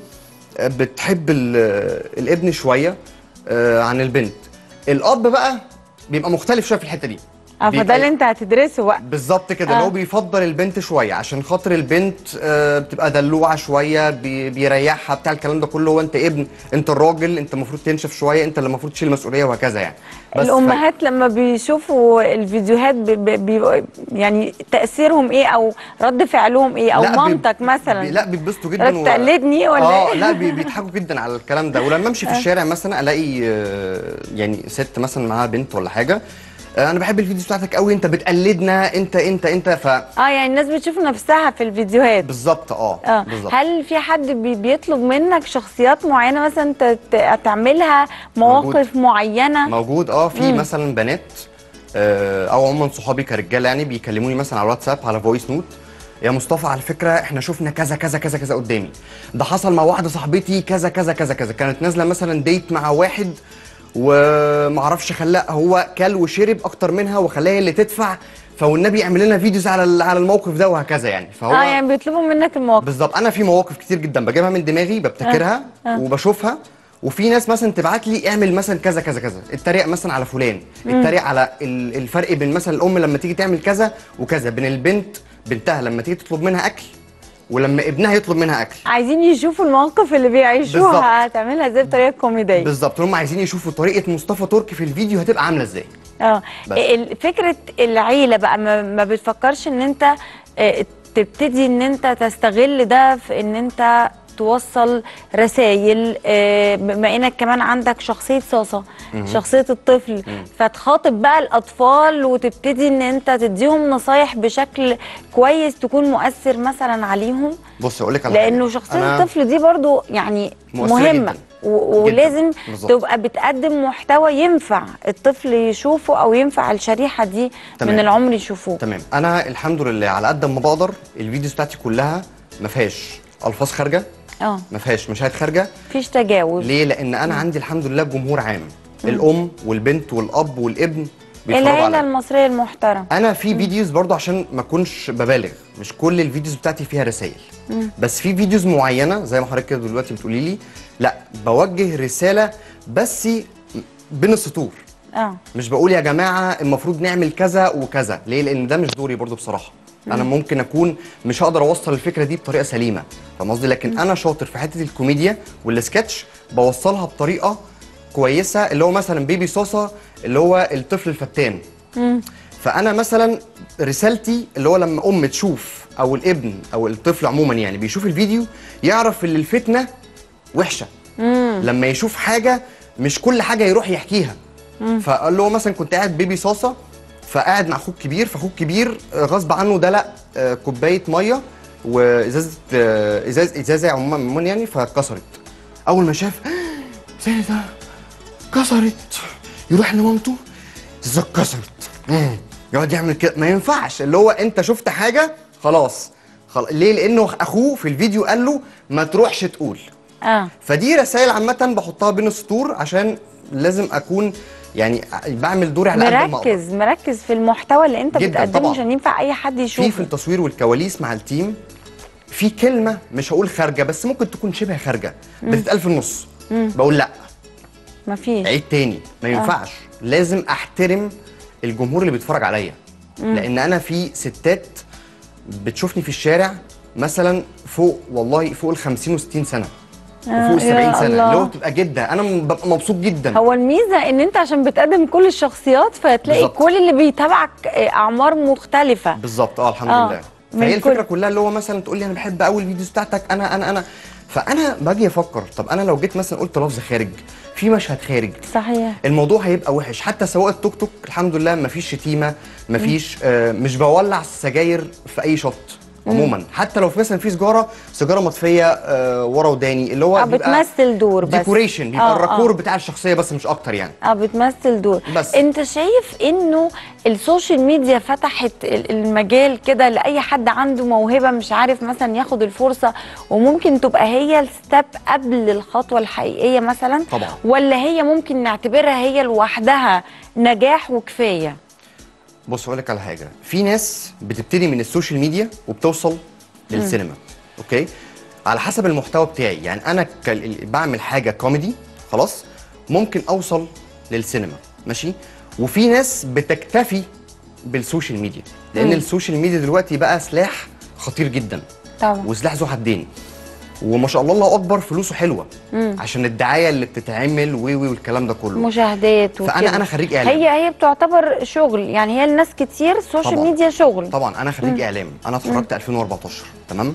بتحب ال- الابن شويه آه، عن البنت الاب بقى بيبقى مختلف شويه في الحته دي اه بيبقى فده اللي انت هتدرسه بقى بالظبط كده آه. اللي هو بيفضل البنت شويه عشان خاطر البنت آه، بتبقى دلوعه شويه بي- بيريحها بتاع الكلام ده كله هو انت ابن انت الراجل انت المفروض تنشف شويه انت اللي المفروض تشيل المسؤوليه وهكذا يعني بس ف- الامهات لما بيشوفوا الفيديوهات بي بي بي يعني تاثيرهم ايه او رد فعلهم ايه او لا، بي- مامتك مثلا بي لا بيتبسطوا جدا قالت تقلدني ولا اه إيه؟ لا بي- بيضحكوا جدا على الكلام ده ولما امشي في الشارع مثلا الاقي آه، يعني ست مثلا معاها بنت ولا حاجه آه، انا بحب الفيديوز بتاعتك قوي انت بتقلدنا انت انت انت ف اه يعني الناس بتشوف نفسها في الفيديوهات بالظبط اه اه بالظبط هل في حد بي بيطلب منك شخصيات معينه مثلا انت ت- تعملها مواقف معينه موجود اه في مثلا بنات آه، او عموما صحابي كرجاله يعني بيكلموني مثلا على الواتساب على فويس نوت يا مصطفى على فكره احنا شفنا كذا كذا كذا كذا قدامي ده حصل مع واحده صاحبتي كذا كذا كذا كذا كانت نازله مثلا ديت مع واحد ومعرفش خلاها هو كل وشرب اكتر منها وخلاها هي اللي تدفع فوالنبي يعمل لنا فيديوز على ال- على الموقف ده وهكذا يعني فهو اه يعني بيطلبوا منك المواقف بالظبط انا في مواقف كتير جدا بجيبها من دماغي ببتكرها آه. آه. وبشوفها وفي ناس مثلا تبعت لي اعمل مثلا كذا كذا كذا اتريق مثلا على فلان اتريق على ال- الفرق بين مثلا الام لما تيجي تعمل كذا وكذا بين البنت بنتها لما تيجي تطلب منها اكل ولما ابنها يطلب منها اكل عايزين يشوفوا المواقف اللي بالظبط. بيعيشوها هتعملها ازاي بطريقه كوميديه بالظبط هم عايزين يشوفوا طريقه مصطفى تركي في الفيديو هتبقى عامله ازاي اه بس. ال- فكره العيله بقى ما, ما بتفكرش ان انت آه، تبتدي ان انت تستغل ده في ان انت توصل رسائل بما انك كمان عندك شخصيه صاصه شخصيه الطفل فتخاطب بقى الاطفال وتبتدي ان انت تديهم نصايح بشكل كويس تكون مؤثر مثلا عليهم بص اقول لك على حاجة. لانه شخصيه أنا الطفل دي برضو يعني مؤثرة مهمه جداً. و- ولازم بالظبط. تبقى بتقدم محتوى ينفع الطفل يشوفه او ينفع الشريحه دي تمام. من العمر يشوفوه تمام انا الحمد لله على قد ما بقدر الفيديوز بتاعتي كلها ما فيهاش الفاظ خارجه اه ما فيهاش مشاهد خارجه مفيش تجاوز ليه لان انا عندي الحمد لله جمهور عام الام والبنت والاب والابن بيتفرجوا العيله عليا المصريه المحترمه انا في فيديوز برضو عشان ما اكونش ببالغ مش كل الفيديوز بتاعتي فيها رسائل بس في فيديوز معينه زي ما حضرتك كده دلوقتي بتقولي لي لا بوجه رساله بس بين السطور اه مش بقول يا جماعه المفروض نعمل كذا وكذا ليه لان ده مش دوري برضو بصراحه انا ممكن اكون مش هقدر اوصل الفكره دي بطريقه سليمه فاهم قصدي لكن انا شاطر في حته الكوميديا والسكتش بوصلها بطريقه كويسه اللي هو مثلا بيبي صوصه اللي هو الطفل الفتان فانا مثلا رسالتي اللي هو لما ام تشوف او الابن او الطفل عموما يعني بيشوف الفيديو يعرف ان الفتنه وحشه لما يشوف حاجه مش كل حاجه يروح يحكيها فقال له مثلا كنت قاعد بيبي صاصه فقاعد مع اخوك كبير فاخوك كبير آه، غصب عنه دلق آه، كوبايه ميه وازازه آه، ازاز ازازه عموما عموما يعني فاتكسرت اول ما شاف ازاي ده كسرت يروح لمامته ازاي اتكسرت مم. يقعد يعمل كده ما ينفعش اللي هو انت شفت حاجه خلاص خلاص ليه لانه اخوه في الفيديو قال له ما تروحش تقول اه فدي رسائل عامه بحطها بين السطور عشان لازم اكون يعني بعمل دوري على قد ما اقدر مركز مركز في المحتوى اللي انت جداً بتقدمه طبعاً. عشان ينفع اي حد في في يشوفه التصوير والكواليس مع التيم في كلمه مش هقول خارجه بس ممكن تكون شبه خارجه بتتقال في النص بقول لا مفيش عيد تاني ما ينفعش لازم احترم الجمهور اللي بيتفرج عليا لان انا في ستات بتشوفني في الشارع مثلا فوق والله فوق ال 50 و60 سنه وفوق ال يا 70 سنه الله. اللي هو بتبقى جده انا م- ببقى مبسوط جدا هو الميزه ان انت عشان بتقدم كل الشخصيات فتلاقي بالظبط. كل اللي بيتابعك آه، اعمار مختلفه بالظبط اه الحمد آه، لله من فهي كل- الفكره كلها اللي هو مثلا تقول لي انا بحب قوي الفيديوز بتاعتك انا انا انا فانا باجي افكر طب انا لو جيت مثلا قلت لفظ خارج في مشهد خارج صحيح الموضوع هيبقى وحش حتى سواق التوك توك الحمد لله مفيش شتيمه مفيش آه مش بولع سجاير في اي شط عموما حتى لو في مثلا في سيجاره سيجاره مطفيه آه ورا وداني اللي هو اه بيبقى بتمثل دور بس ديكوريشن بيبقى آه، آه. الراكور بتاع الشخصيه بس مش اكتر يعني اه بتمثل دور بس. انت شايف انه السوشيال ميديا فتحت ال- المجال كده لاي حد عنده موهبه مش عارف مثلا ياخد الفرصه وممكن تبقى هي الستep قبل الخطوه الحقيقيه مثلا طبعا. ولا هي ممكن نعتبرها هي لوحدها نجاح وكفايه بص اقول لك على حاجه في ناس بتبتدي من السوشيال ميديا وبتوصل للسينما اوكي على حسب المحتوى بتاعي يعني انا كال- بعمل حاجه كوميدي خلاص ممكن اوصل للسينما ماشي وفي ناس بتكتفي بالسوشيال ميديا لان السوشيال ميديا دلوقتي بقى سلاح خطير جدا طبعا وسلاح ذو حدين وما شاء الله الله اكبر فلوسه حلوه عشان الدعايه اللي بتتعمل و و والكلام ده كله مشاهدات وكده فأنا- أنا خريج إعلام. هي هي بتعتبر شغل يعني هي الناس كتير السوشيال طبعاً. ميديا شغل طبعا انا خريج اعلام انا اتخرجت 2014 تمام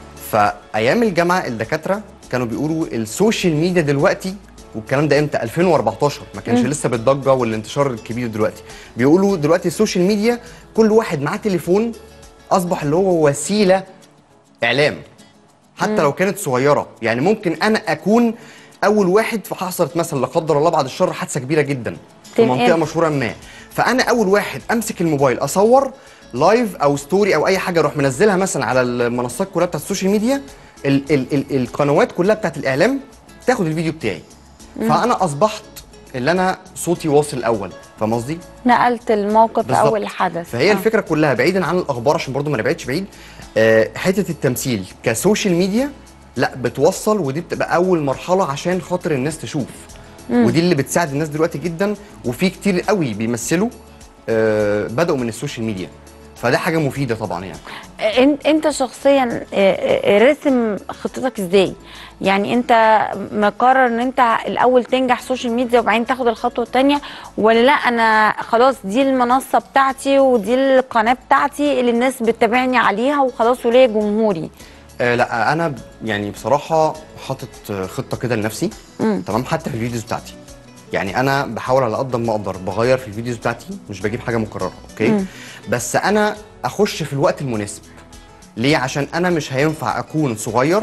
فايام الجامعه الدكاتره كانوا بيقولوا السوشيال ميديا دلوقتي والكلام ده امتى 2014 ما كانش لسه بالضجه والانتشار الكبير دلوقتي بيقولوا دلوقتي السوشيال ميديا كل واحد معاه تليفون اصبح اللي هو وسيله اعلام حتى لو كانت صغيره يعني ممكن انا اكون اول واحد فحصلت مثلا لا قدر الله بعد الشر حادثه كبيره جدا في تنقل. منطقه مشهوره ما فانا اول واحد امسك الموبايل اصور لايف او ستوري او اي حاجه اروح منزلها مثلا على المنصات كلها بتاعت السوشيال ميديا ال ال ال القنوات كلها بتاعت الاعلام تاخد الفيديو بتاعي فانا اصبحت اللي انا صوتي واصل الاول فاهم قصدي؟ نقلت الموقف بالظبط. اول حدث فهي آه. الفكره كلها بعيدا عن الاخبار عشان برضو ما نبعدش بعيد آه، حته التمثيل كسوشيال ميديا لا بتوصل ودي بتبقى اول مرحله عشان خاطر الناس تشوف ودي اللي بتساعد الناس دلوقتي جدا وفي كتير قوي بيمثلوا آه، بداوا من السوشيال ميديا فده حاجه مفيده طبعا يعني انت انت شخصيا آه، آه، راسم خطتك ازاي يعني انت مقرر ان انت الاول تنجح سوشيال ميديا وبعدين تاخد الخطوه الثانيه ولا لا انا خلاص دي المنصه بتاعتي ودي القناه بتاعتي اللي الناس بتتابعني عليها وخلاص وليا جمهوري آه لا انا ب- يعني بصراحه حاطط آه، خطه كده لنفسي تمام حتى في الفيديوز بتاعتي يعني انا بحاول على قد ما اقدر بغير في الفيديوز بتاعتي مش بجيب حاجه مكرره اوكي بس انا اخش في الوقت المناسب ليه عشان انا مش هينفع اكون صغير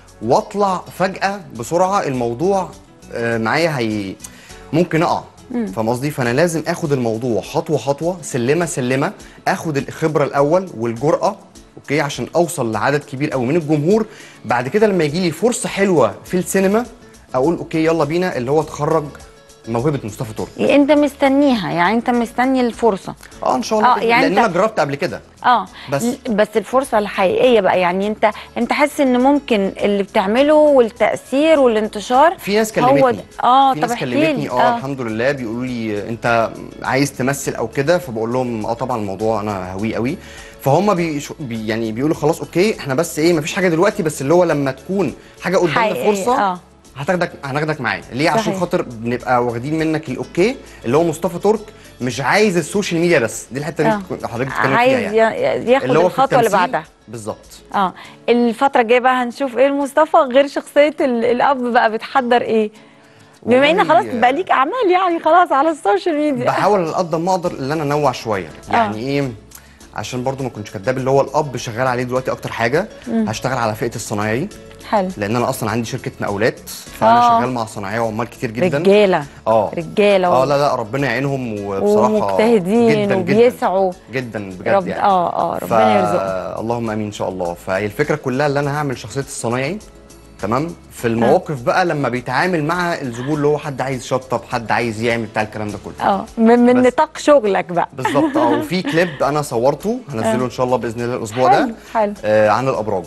واطلع فجاه بسرعه الموضوع آه، معايا هي ممكن اقع فاهم قصدي فانا لازم اخد الموضوع خطوه خطوه سلمه سلمه اخد الخبره الاول والجرأه اوكي عشان اوصل لعدد كبير قوي من الجمهور بعد كده لما يجي لي فرصه حلوه في السينما اقول اوكي يلا بينا اللي هو تخرج موهبه مصطفى تركي انت مستنيها يعني انت مستني الفرصه اه ان شاء الله آه، كده، يعني لان أنت- انا جربت قبل كده اه بس. ل- بس الفرصه الحقيقيه بقى يعني انت انت حاسس ان ممكن اللي بتعمله والتاثير والانتشار في ناس هو كلمتني ده. اه في طب ناس احكي كلمتني لي اه الحمد لله بيقولوا لي انت عايز تمثل او كده فبقول لهم اه طبعا الموضوع انا هوي قوي فهم بيشو بي يعني بيقولوا خلاص اوكي احنا بس ايه مفيش حاجه دلوقتي بس اللي هو لما تكون حاجه قدامنا حقيقية، فرصه آه. هتاخدك هناخدك معايا ليه عشان صحيح. خاطر بنبقى واخدين منك الاوكي اللي هو مصطفى ترك مش عايز السوشيال ميديا بس دي الحته اللي آه. انت حضرتك بتتكلم فيها عايز يعني ي- ياخد اللي هو في الخطوه اللي التمثيل بعدها بالظبط اه الفتره الجايه بقى هنشوف ايه المصطفى غير شخصيه ال- الاب بقى بتحضر ايه بما ان والله، خلاص بقى ليك اعمال يعني خلاص على السوشيال ميديا بحاول على قد ما اقدر ان انا انوع شويه يعني آه. ايه عشان برضو ما كنتش كداب اللي هو الاب شغال عليه دلوقتي اكتر حاجه هشتغل على فئه الصنايعي حلو لان انا اصلا عندي شركه مقاولات فانا آه. شغال مع صناعيه وعمال كتير جدا رجاله اه رجاله اه لا لا ربنا يعينهم وبصراحه ومجتهدين جدا وبيسعوا جدا بجد رب يعني اه اه ربنا يرزقهم اللهم امين ان شاء الله فهي الفكره كلها اللي انا هعمل شخصيه الصنايعي تمام في المواقف بقى لما بيتعامل مع الزبون اللي هو حد عايز يشطب حد عايز يعمل بتاع الكلام ده كله اه من, من بس. نطاق شغلك بقى بالظبط اه وفي كليب انا صورته هنزله ان شاء الله باذن الله الاسبوع حلو، ده حلو. آه عن الابراج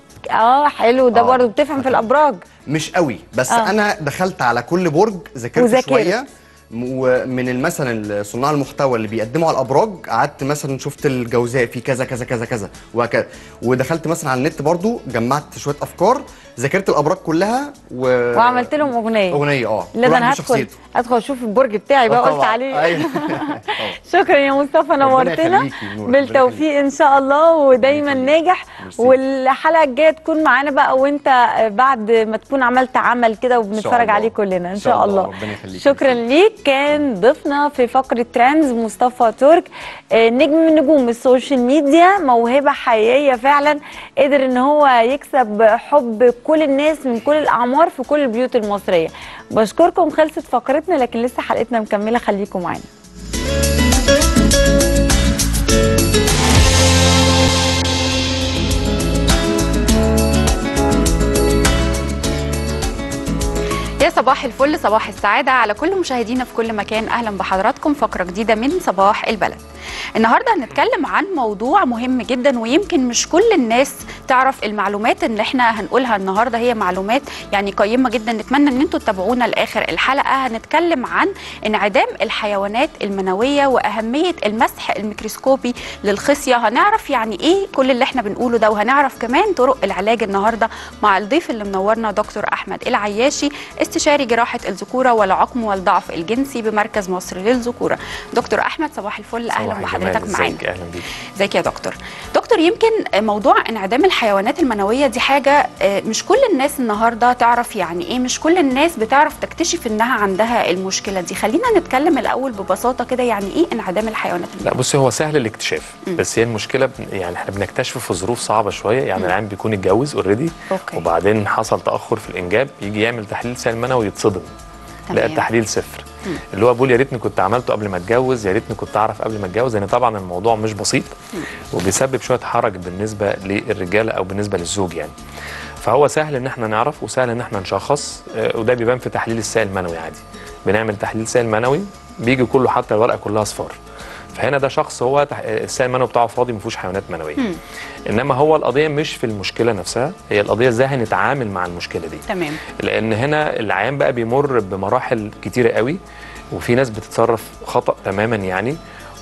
اه حلو ده آه. برضه بتفهم في الابراج مش قوي بس آه. آه. انا دخلت على كل برج ذاكرت وذاكرت. شويه ومن مثلا صناع المحتوى اللي بيقدموا على الابراج قعدت مثلا شفت الجوزاء في كذا كذا كذا كذا وهكذا ودخلت مثلا على النت برضو جمعت شويه افكار ذاكرت الابراج كلها و... وعملت لهم اغنيه اغنيه اه كل لا ده واحد انا هدخل بشخصيته. ادخل اشوف البرج بتاعي بقى آه قلت طبعاً. عليه أيوة. شكرا يا مصطفى نورتنا يخليكي، نور، ربنا بالتوفيق ان شاء الله ودايما ربنا يخليك. ناجح ميرسي. والحلقه الجايه تكون معانا بقى وانت بعد ما تكون عملت عمل كده وبنتفرج الله. عليه كلنا ان إن شاء شاء الله. الله ربنا يخليك. شكرا ليك كان ضيفنا في فقره ترندز مصطفى ترك آه، نجم من نجوم السوشيال ميديا موهبه حقيقيه فعلا قدر ان هو يكسب حب كل الناس من كل الاعمار في كل البيوت المصريه بشكركم خلصت فقرتنا لكن لسه حلقتنا مكمله خليكم معانا يا صباح الفل صباح السعادة على كل مشاهدينا في كل مكان أهلا بحضراتكم فقرة جديدة من صباح البلد النهاردة هنتكلم عن موضوع مهم جدا ويمكن مش كل الناس تعرف المعلومات اللي احنا هنقولها النهاردة هي معلومات يعني قيمة جدا نتمنى ان انتوا تتابعونا لآخر الحلقة هنتكلم عن انعدام الحيوانات المنوية وأهمية المسح الميكروسكوبي للخصية هنعرف يعني ايه كل اللي احنا بنقوله ده وهنعرف كمان طرق العلاج النهاردة مع الضيف اللي منورنا دكتور أحمد العياشي استشاري جراحة الذكورة والعقم والضعف الجنسي بمركز مصر للذكورة دكتور أحمد صباح الفل أهلا صباح بحضرتك الجمال، معانا ازيك؟ اهلا بيك ازيك يا دكتور دكتور يمكن موضوع انعدام الحيوانات المنويه دي حاجه آه، مش كل الناس النهارده تعرف يعني ايه مش كل الناس بتعرف تكتشف انها عندها المشكله دي خلينا نتكلم الاول ببساطه كده يعني ايه انعدام الحيوانات لا المنويه بصي هو سهل الاكتشاف بس هي المشكله بن- يعني احنا بنكتشفه في ظروف صعبه شويه يعني العيان بيكون اتجوز اوريدي أوكي. وبعدين حصل تاخر في الانجاب يجي يعمل تحليل سائل منوي يتصدم تمام. لا التحليل صفر اللي هو بيقول يا ريتني كنت عملته قبل ما اتجوز يا ريتني كنت اعرف قبل ما اتجوز لان طبعا الموضوع مش بسيط وبيسبب شويه حرج بالنسبه للرجاله او بالنسبه للزوج يعني فهو سهل ان احنا نعرف وسهل ان احنا نشخص آه، وده بيبان في تحليل السائل المنوي عادي بنعمل تحليل سائل منوي بيجي كله حتى الورقه كلها اصفار فهنا ده شخص هو تح- السائل المنوي بتاعه فاضي ما فيهوش حيوانات منويه انما هو القضيه مش في المشكله نفسها هي القضيه ازاي هنتعامل مع المشكله دي تمام لان هنا العيان بقى بيمر بمراحل كتيره قوي وفي ناس بتتصرف خطا تماما يعني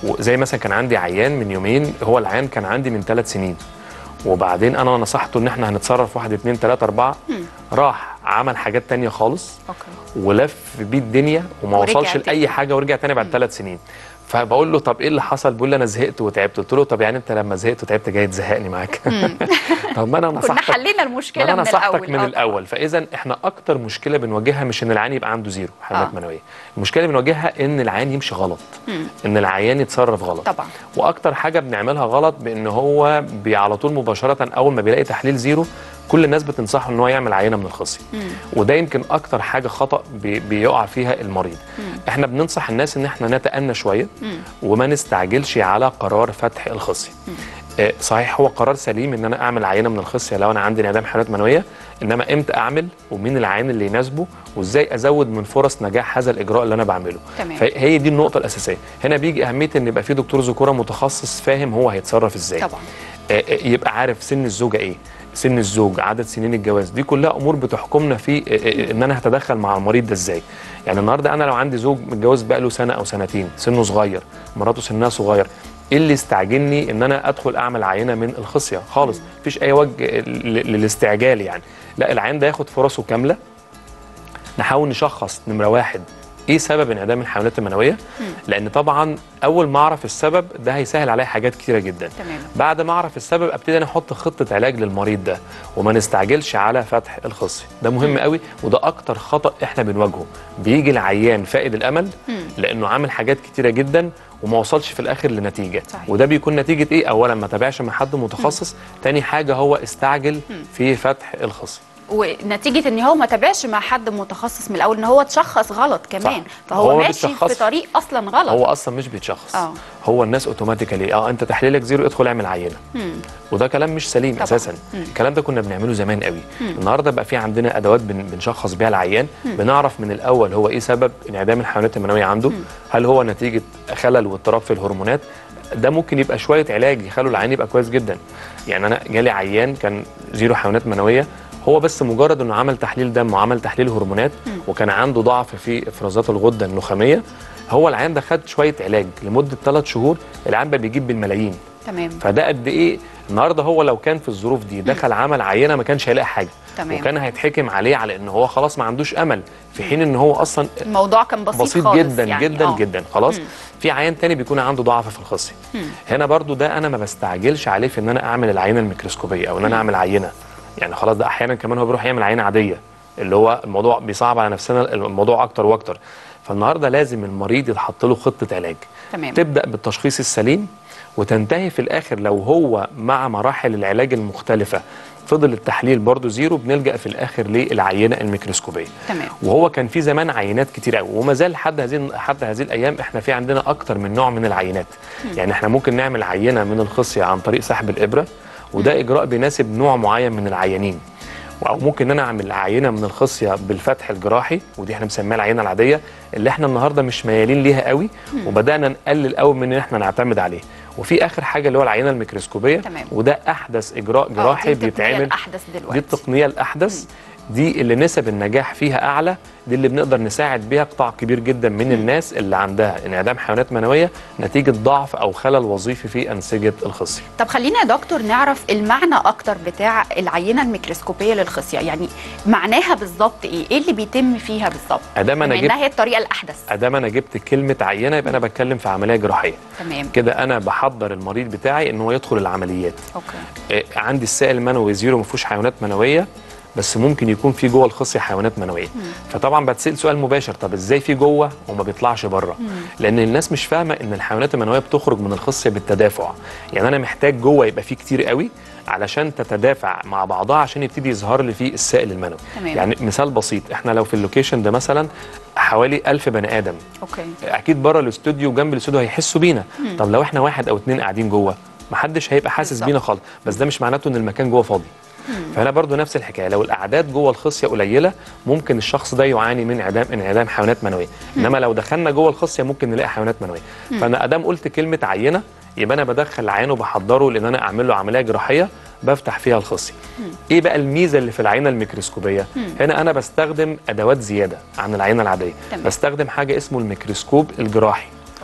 وزي مثلا كان عندي عيان من يومين هو العيان كان عندي من ثلاث سنين وبعدين انا نصحته ان احنا هنتصرف واحد اتنين تلاته اربعه راح عمل حاجات تانية خالص اوكي ولف بيه الدنيا وما ورجع وصلش تاني. لاي حاجه ورجع تاني بعد ثلاث سنين فبقول له طب ايه اللي حصل بيقول لي انا زهقت وتعبت قلت له طب يعني انت لما زهقت وتعبت جاي تزهقني معاك طب ما انا كنا نصحتك حلينا المشكله ما انا من نصحتك الاول من آه. الاول فاذا احنا اكتر مشكله بنواجهها مش ان العيان يبقى عنده زيرو حيوانات آه. منويه المشكله اللي بنواجهها ان العيان يمشي غلط ان العيان يتصرف غلط طبعا. واكتر حاجه بنعملها غلط بان هو بي على طول مباشره اول ما بيلاقي تحليل زيرو كل الناس بتنصحه ان هو يعمل عينه من الخصيه وده يمكن اكتر حاجه خطا بي بيقع فيها المريض احنا بننصح الناس ان احنا نتأنى شويه وما نستعجلش على قرار فتح الخصيه آه، صحيح هو قرار سليم ان انا اعمل عينه من الخصيه لو انا عندي انعدام حيوانات منويه انما امتى اعمل ومين العيان اللي يناسبه وازاي ازود من فرص نجاح هذا الاجراء اللي انا بعمله تمام. فهي دي النقطه الاساسيه هنا بيجي اهميه ان يبقى في دكتور ذكوره متخصص فاهم هو هيتصرف ازاي طبعا آه، آه، يبقى عارف سن الزوجه ايه سن الزوج عدد سنين الجواز دي كلها امور بتحكمنا في آه، آه، ان انا هتدخل مع المريض ده ازاي يعني النهارده انا لو عندي زوج متجوز بقاله سنه او سنتين سنه صغير مراته سنها صغير ايه اللي استعجلني ان انا ادخل اعمل عينه من الخصيه خالص مفيش اي وجه ل- للاستعجال يعني لا العيان ده ياخد فرصه كامله نحاول نشخص نمره واحد ايه سبب انعدام الحيوانات المنويه لان طبعا اول ما اعرف السبب ده هيسهل عليا حاجات كتيره جدا تمام. بعد ما اعرف السبب ابتدي انا احط خطه علاج للمريض ده وما نستعجلش على فتح الخصيه ده مهم قوي وده اكتر خطا احنا بنواجهه بيجي العيان فائد الامل لانه عامل حاجات كتيره جدا وما وصلش في الاخر لنتيجه صحيح. وده بيكون نتيجه ايه اولا ما تابعش مع حد متخصص تاني حاجه هو استعجل في فتح الخصيه ونتيجه ان هو ما تابعش مع حد متخصص من الاول ان هو اتشخص غلط كمان صح. فهو هو ما ماشي في بيتشخصش. طريق اصلا غلط هو اصلا مش بيتشخص آه. هو الناس اوتوماتيكالي اه انت تحليلك زيرو ادخل اعمل عينه وده كلام مش سليم طبعاً. اساسا الكلام ده كنا بنعمله زمان قوي النهارده بقى في عندنا ادوات بن بنشخص بيها العيان بنعرف من الاول هو ايه سبب انعدام الحيوانات المنويه عنده هل هو نتيجه خلل واضطراب في الهرمونات ده ممكن يبقى شويه علاج يخلوا العيان يبقى كويس جدا يعني انا جالي عيان كان زيرو حيوانات منويه هو بس مجرد انه عمل تحليل دم وعمل تحليل هرمونات وكان عنده ضعف في افرازات الغده النخاميه هو العيان ده خد شويه علاج لمده ثلاث شهور العيان بقى بيجيب بالملايين تمام فده قد ايه النهارده هو لو كان في الظروف دي دخل عمل عينه ما كانش هيلاقي حاجه تمام. وكان هيتحكم عليه على ان هو خلاص ما عندوش امل في حين ان هو اصلا الموضوع كان بسيط, بسيط خالص جدا يعني. جدا آه. جدا خلاص في عيان تاني بيكون عنده ضعف في الخصيه هنا برضو ده انا ما بستعجلش عليه في ان انا اعمل العينه الميكروسكوبيه او ان انا اعمل عينه يعني خلاص ده احيانا كمان هو بيروح يعمل عينه عاديه اللي هو الموضوع بيصعب على نفسنا الموضوع اكتر واكتر فالنهارده لازم المريض يتحط له خطه علاج تمام. تبدا بالتشخيص السليم وتنتهي في الاخر لو هو مع مراحل العلاج المختلفه فضل التحليل برضو زيرو بنلجا في الاخر للعينه الميكروسكوبيه تمام. وهو كان في زمان عينات كتير قوي وما زال لحد هذه حتى هذه الايام احنا في عندنا اكتر من نوع من العينات يعني احنا ممكن نعمل عينه من الخصيه عن طريق سحب الابره وده اجراء بيناسب نوع معين من العيانين او ممكن ان انا اعمل عينه من الخصيه بالفتح الجراحي ودي احنا بنسميها العينه العاديه اللي احنا النهارده مش ميالين ليها قوي وبدانا نقلل قوي من ان احنا نعتمد عليه وفي اخر حاجه اللي هو العينه الميكروسكوبيه تمام. وده احدث اجراء آه، جراحي دي التقنية بيتعمل الأحدث دلوقتي. دي التقنيه الاحدث دي اللي نسب النجاح فيها اعلى دي اللي بنقدر نساعد بيها قطاع كبير جدا من الناس اللي عندها انعدام حيوانات منويه نتيجه ضعف او خلل وظيفي في انسجه الخصيه طب خلينا يا دكتور نعرف المعنى اكتر بتاع العينه الميكروسكوبيه للخصيه يعني معناها بالظبط ايه ايه اللي بيتم فيها بالظبط أدام أنا بما جبت- انها هي الطريقه الاحدث ادام انا جبت كلمه عينه يبقى انا بتكلم في عمليه جراحيه تمام كده انا بحضر المريض بتاعي ان هو يدخل العمليات اوكي آه، عندي السائل المنوي زيرو ما فيهوش حيوانات منويه بس ممكن يكون في جوه الخصيه حيوانات منويه فطبعا بتسال سؤال مباشر طب ازاي في جوه وما بيطلعش بره لان الناس مش فاهمه ان الحيوانات المنويه بتخرج من الخصيه بالتدافع يعني انا محتاج جوه يبقى فيه كتير قوي علشان تتدافع مع بعضها عشان يبتدي يظهر لي فيه السائل المنوي تمام. يعني مثال بسيط احنا لو في اللوكيشن ده مثلا حوالي ألف بني ادم اوكي اكيد بره الاستوديو وجنب الاستوديو هيحسوا بينا طب لو احنا واحد او اتنين قاعدين جوه محدش هيبقى حاسس بالظبط. بينا خالص بس ده مش معناته ان المكان جوه فاضي فهنا برضو نفس الحكايه لو الاعداد جوه الخصيه قليله ممكن الشخص ده يعاني من انعدام انعدام حيوانات منويه انما لو دخلنا جوه الخصيه ممكن نلاقي حيوانات منويه فانا ادام قلت كلمه عينه يبقى انا بدخل العيان وبحضره لان انا اعمل له عمليه جراحيه بفتح فيها الخصيه ايه بقى الميزه اللي في العينه الميكروسكوبيه هنا انا بستخدم ادوات زياده عن العينه العاديه تمام. بستخدم حاجه اسمه الميكروسكوب الجراحي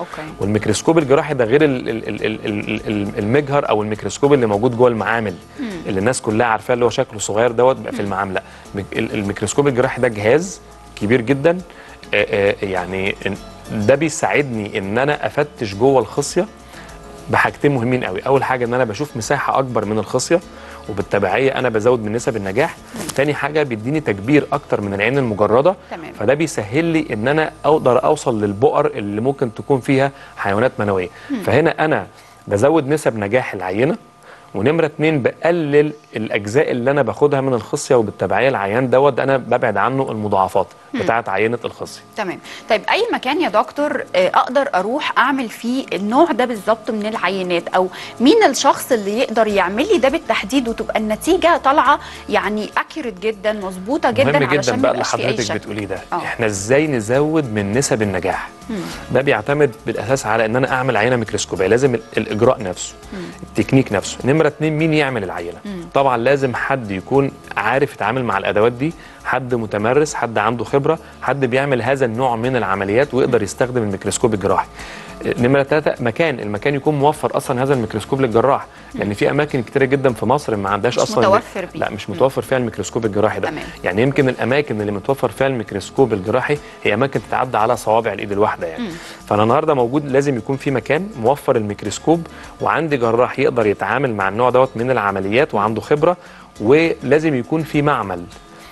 اوكي والميكروسكوب الجراحي ده غير ال- ال- ال- ال- ال- ال- المجهر او الميكروسكوب اللي موجود جوه المعامل اللي الناس كلها عارفاه اللي هو شكله صغير دوت بقى في المعامل لا ميك- ال- الميكروسكوب الجراحي ده جهاز كبير جدا آه، آه، يعني إن- ده بيساعدني ان انا افتش جوه الخصيه بحاجتين مهمين قوي اول حاجه ان انا بشوف مساحه اكبر من الخصيه وبالتبعيه انا بزود من نسب النجاح تاني حاجه بيديني تكبير اكتر من العين المجرده تمام. فده بيسهل لي ان انا اقدر اوصل للبؤر اللي ممكن تكون فيها حيوانات منويه فهنا انا بزود نسب نجاح العينه ونمره اتنين بقلل الاجزاء اللي انا باخدها من الخصيه وبالتبعيه العيان دوت انا ببعد عنه المضاعفات بتاعه عينه الخصيه تمام طيب اي مكان يا دكتور آه، اقدر اروح اعمل فيه النوع ده بالظبط من العينات او مين الشخص اللي يقدر يعمل لي ده بالتحديد وتبقى النتيجه طالعه يعني اكيوريت جدا مظبوطه جدا مهم علشان جدا بقى ما اللي يبقاش في اي حضرتك شك بتقوليه ده آه. احنا ازاي نزود من نسب النجاح ده بيعتمد بالاساس على ان انا اعمل عينه ميكروسكوبيه لازم ال- الاجراء نفسه التكنيك نفسه نمره اتنين مين يعمل العينه طبعا لازم حد يكون عارف يتعامل مع الادوات دي حد متمرس حد عنده خبره حد بيعمل هذا النوع من العمليات ويقدر يستخدم الميكروسكوب الجراحي نمرة ثلاثة مكان المكان يكون موفر أصلا هذا الميكروسكوب للجراح لأن في أماكن كتيرة جدا في مصر ما عندهاش مش أصلا متوفر بيه. لا مش متوفر فيها الميكروسكوب الجراحي ده تمام. يعني يمكن الاماكن اللي متوفر فيها الميكروسكوب الجراحي هي اماكن تتعدى على صوابع الايد الواحده يعني فانا النهارده موجود لازم يكون في مكان موفر الميكروسكوب وعندي جراح يقدر يتعامل مع النوع دوت من العمليات وعنده خبره ولازم يكون في معمل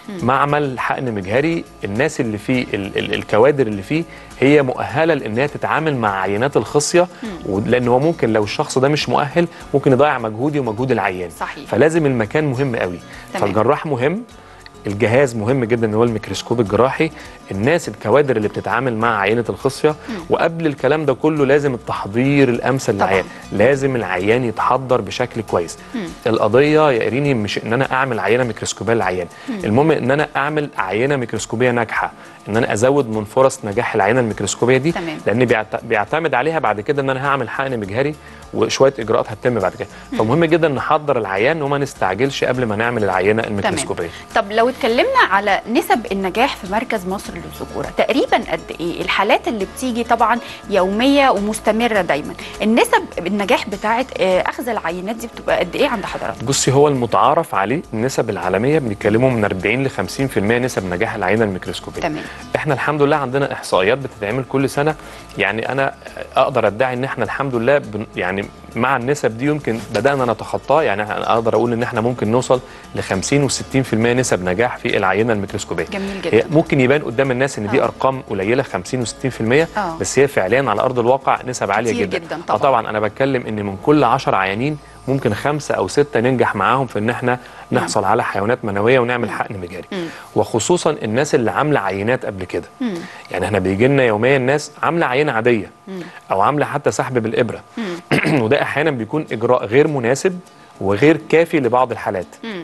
معمل حقن مجهري الناس اللي فيه ال ال الكوادر اللي فيه هي مؤهله لانها تتعامل مع عينات الخصيه لان هو ممكن لو الشخص ده مش مؤهل ممكن يضيع مجهودي ومجهود العيان صحيح. فلازم المكان مهم قوي تمام. فالجراح مهم الجهاز مهم جدا اللي هو الميكروسكوب الجراحي الناس الكوادر اللي بتتعامل مع عينه الخصيه وقبل الكلام ده كله لازم التحضير الامثل طبعاً. للعيان لازم العيان يتحضر بشكل كويس القضيه يا ايريني مش ان انا اعمل عينه ميكروسكوبيه للعيان المهم ان انا اعمل عينه ميكروسكوبيه ناجحه ان انا ازود من فرص نجاح العينه الميكروسكوبيه دي تمام. لان بيعت- بيعتمد عليها بعد كده ان انا هعمل حقن مجهري وشويه اجراءات هتتم بعد كده فمهم جدا نحضر العيان وما نستعجلش قبل ما نعمل العينه تمام الميكروسكوبيه طب لو اتكلمنا على نسب النجاح في مركز مصر للذكوره تقريبا قد ايه الحالات اللي بتيجي طبعا يوميه ومستمره دايما النسب النجاح بتاعه آه، اخذ العينات دي بتبقى قد ايه عند حضرتك بصي هو المتعارف عليه النسب العالميه بنتكلموا من 40 ل 50% نسب نجاح العينه الميكروسكوبيه تمام احنا الحمد لله عندنا احصائيات بتتعمل كل سنه يعني انا اقدر ادعي ان احنا الحمد لله بن يعني مع النسب دي يمكن بدانا نتخطاه يعني انا اقدر اقول ان احنا ممكن نوصل ل 50 و60% نسب نجاح في العينه الميكروسكوبيه جميل هي جدا ممكن يبان قدام الناس ان دي آه. ارقام قليله 50 و60% آه. بس هي فعليا على ارض الواقع نسب عاليه كتير جدا جداً آه طبعاً. طبعا انا بتكلم ان من كل 10 عيانين ممكن خمسة أو ستة ننجح معاهم في إن إحنا نحصل على حيوانات منوية ونعمل حقن مجاري وخصوصا الناس اللي عاملة عينات قبل كده يعني إحنا بيجي لنا يوميا ناس عاملة عينة عادية أو عاملة حتى سحب بالإبرة وده أحيانا بيكون إجراء غير مناسب وغير كافي لبعض الحالات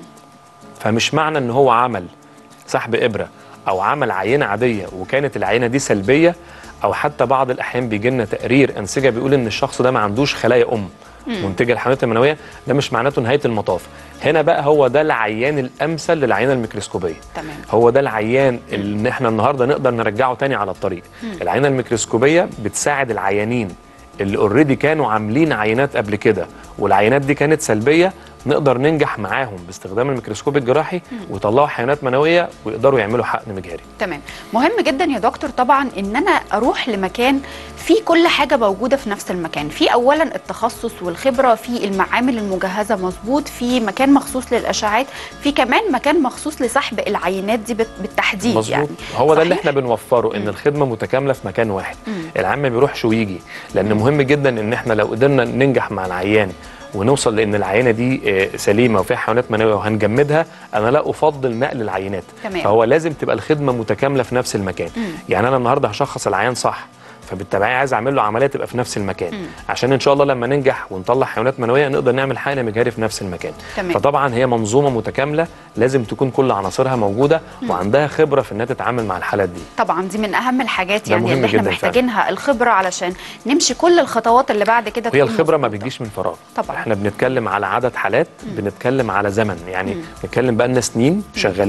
فمش معنى ان هو عمل سحب ابره او عمل عينه عاديه وكانت العينه دي سلبيه او حتى بعض الاحيان بيجي لنا تقرير انسجه بيقول ان الشخص ده ما عندوش خلايا ام منتجه الحيوانات المنويه ده مش معناته نهايه المطاف هنا بقى هو ده العيان الامثل للعينه الميكروسكوبيه تمام هو ده العيان اللي احنا النهارده نقدر نرجعه تاني على الطريق العينه الميكروسكوبيه بتساعد العيانين اللي اوريدي كانوا عاملين عينات قبل كده والعينات دي كانت سلبيه نقدر ننجح معاهم باستخدام الميكروسكوب الجراحي ويطلعوا حيوانات منويه ويقدروا يعملوا حقن مجهري تمام مهم جدا يا دكتور طبعا ان انا اروح لمكان فيه كل حاجه موجوده في نفس المكان في اولا التخصص والخبره في المعامل المجهزه مظبوط في مكان مخصوص للاشعاعات في كمان مكان مخصوص لسحب العينات دي بت- بالتحديد مظبوط يعني هو ده اللي صحيح؟ احنا بنوفره ان الخدمه متكامله في مكان واحد العيان ما بيروحش ويجي لان مهم جدا ان احنا لو قدرنا ننجح مع العيان ونوصل لان العينه دي آه، سليمه وفيها حيوانات منويه وهنجمدها انا لا افضل نقل العينات تمام. فهو لازم تبقى الخدمه متكامله في نفس المكان يعني انا النهارده هشخص العيان صح فبالتبعيه عايز اعمل له عمليه تبقى في نفس المكان عشان ان شاء الله لما ننجح ونطلع حيوانات منويه نقدر نعمل حقن مجهري في نفس المكان تمام. فطبعا هي منظومه متكامله لازم تكون كل عناصرها موجوده وعندها خبره في انها تتعامل مع الحالات دي طبعا دي من اهم الحاجات ده يعني مهم اللي احنا جداً محتاجينها الخبره علشان نمشي كل الخطوات اللي بعد كده وهي تكون الخبره ما مظبوطة. بتجيش من فراغ طبعاً. احنا بنتكلم على عدد حالات بنتكلم على زمن يعني بنتكلم بقى لنا سنين شغالين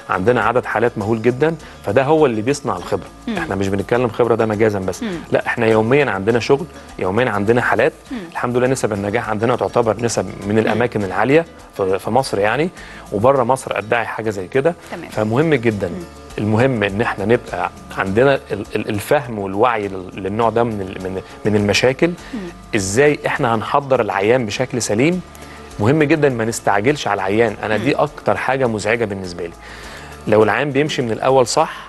عندنا عدد حالات مهول جدا فده هو اللي بيصنع الخبره مم. احنا مش بنتكلم خبره ده مجازا بس مم. لا احنا يوميا عندنا شغل يوميا عندنا حالات الحمد لله نسب النجاح عندنا تعتبر نسب من الاماكن العاليه في في مصر يعني وبره مصر ادعي حاجه زي كده تمام. فمهم جدا المهم ان احنا نبقى عندنا ال- ال- الفهم والوعي لل- للنوع ده من ال- من من المشاكل ازاي احنا هنحضر العيان بشكل سليم مهم جدا ما نستعجلش على العيان انا دي اكتر حاجه مزعجه بالنسبه لي لو العيان بيمشي من الاول صح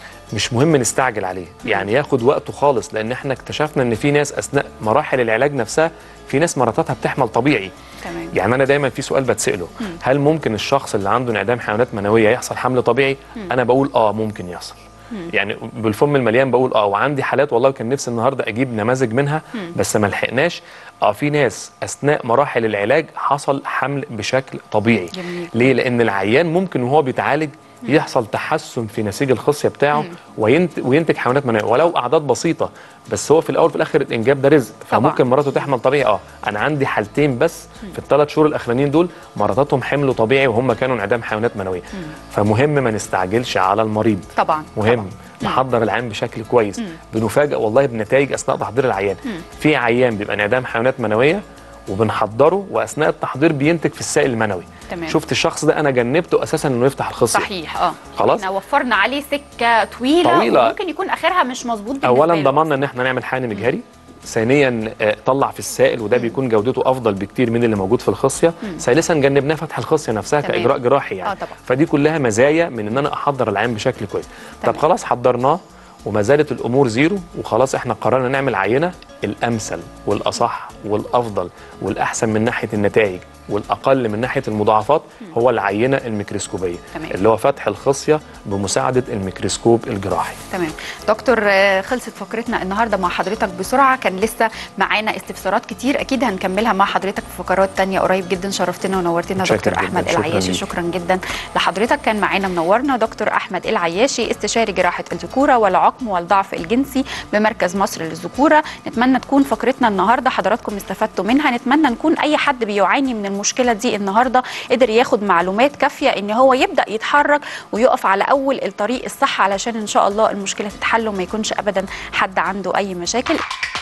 مش مهم نستعجل عليه يعني ياخد وقته خالص لان احنا اكتشفنا ان في ناس اثناء مراحل العلاج نفسها في ناس مراتاتها بتحمل طبيعي تمام يعني انا دايما في سؤال بتساله هل ممكن الشخص اللي عنده انعدام حيوانات منويه يحصل حمل طبيعي انا بقول اه ممكن يحصل يعني بالفم المليان بقول اه وعندي حالات والله كان نفسي النهارده اجيب نماذج منها بس ما لحقناش اه في ناس اثناء مراحل العلاج حصل حمل بشكل طبيعي جميل. ليه لان العيان ممكن وهو بيتعالج يحصل تحسن في نسيج الخصيه بتاعه وينت وينتج حيوانات منويه ولو اعداد بسيطه بس هو في الاول وفي الاخر الانجاب ده رزق طبعاً. فممكن مراته تحمل طبيعي اه انا عندي حالتين بس في الثلاث شهور الاخرانيين دول مراتاتهم حملوا طبيعي وهم كانوا انعدام حيوانات منويه فمهم ما نستعجلش على المريض طبعا مهم نحضر العيان بشكل كويس بنفاجئ والله بنتائج اثناء تحضير العيان في عيان بيبقى انعدام حيوانات منويه وبنحضره واثناء التحضير بينتج في السائل المنوي تمام. شفت الشخص ده انا جنبته اساسا انه يفتح الخصيه صحيح اه خلاص. احنا وفرنا عليه سكه طويله, طويلة. وممكن يكون اخرها مش مظبوط بالنسبه اولا له. ضمننا ان احنا نعمل حقن مجهري ثانيا آه، طلع في السائل وده بيكون جودته افضل بكتير من اللي موجود في الخصيه ثالثا جنبناه فتح الخصيه نفسها تمام. كاجراء جراحي يعني آه طبعا. فدي كلها مزايا من ان انا احضر العين بشكل كويس تمام. طب خلاص حضرناه وما زالت الامور زيرو وخلاص احنا قررنا نعمل عينه الامثل والاصح والافضل والاحسن من ناحيه النتائج والاقل من ناحيه المضاعفات هو العينه الميكروسكوبيه تمام. اللي هو فتح الخصيه بمساعده الميكروسكوب الجراحي تمام دكتور آه، خلصت فقرتنا النهارده مع حضرتك بسرعه كان لسه معانا استفسارات كتير اكيد هنكملها مع حضرتك في فقرات تانية قريب جدا شرفتنا ونورتنا شكراً دكتور جداً، احمد شكراً العياشي ليك. شكرا جدا لحضرتك كان معانا منورنا دكتور احمد العياشي استشاري جراحه الذكوره والعقم والضعف الجنسي بمركز مصر للذكوره نتمنى تكون فقرتنا النهارده حضراتكم استفدتوا منها نتمنى نكون اي حد بيعاني من المشكله دي النهارده قدر ياخد معلومات كافيه ان هو يبدا يتحرك ويقف على اول الطريق الصح علشان ان شاء الله المشكله تتحل وما يكونش ابدا حد عنده اي مشاكل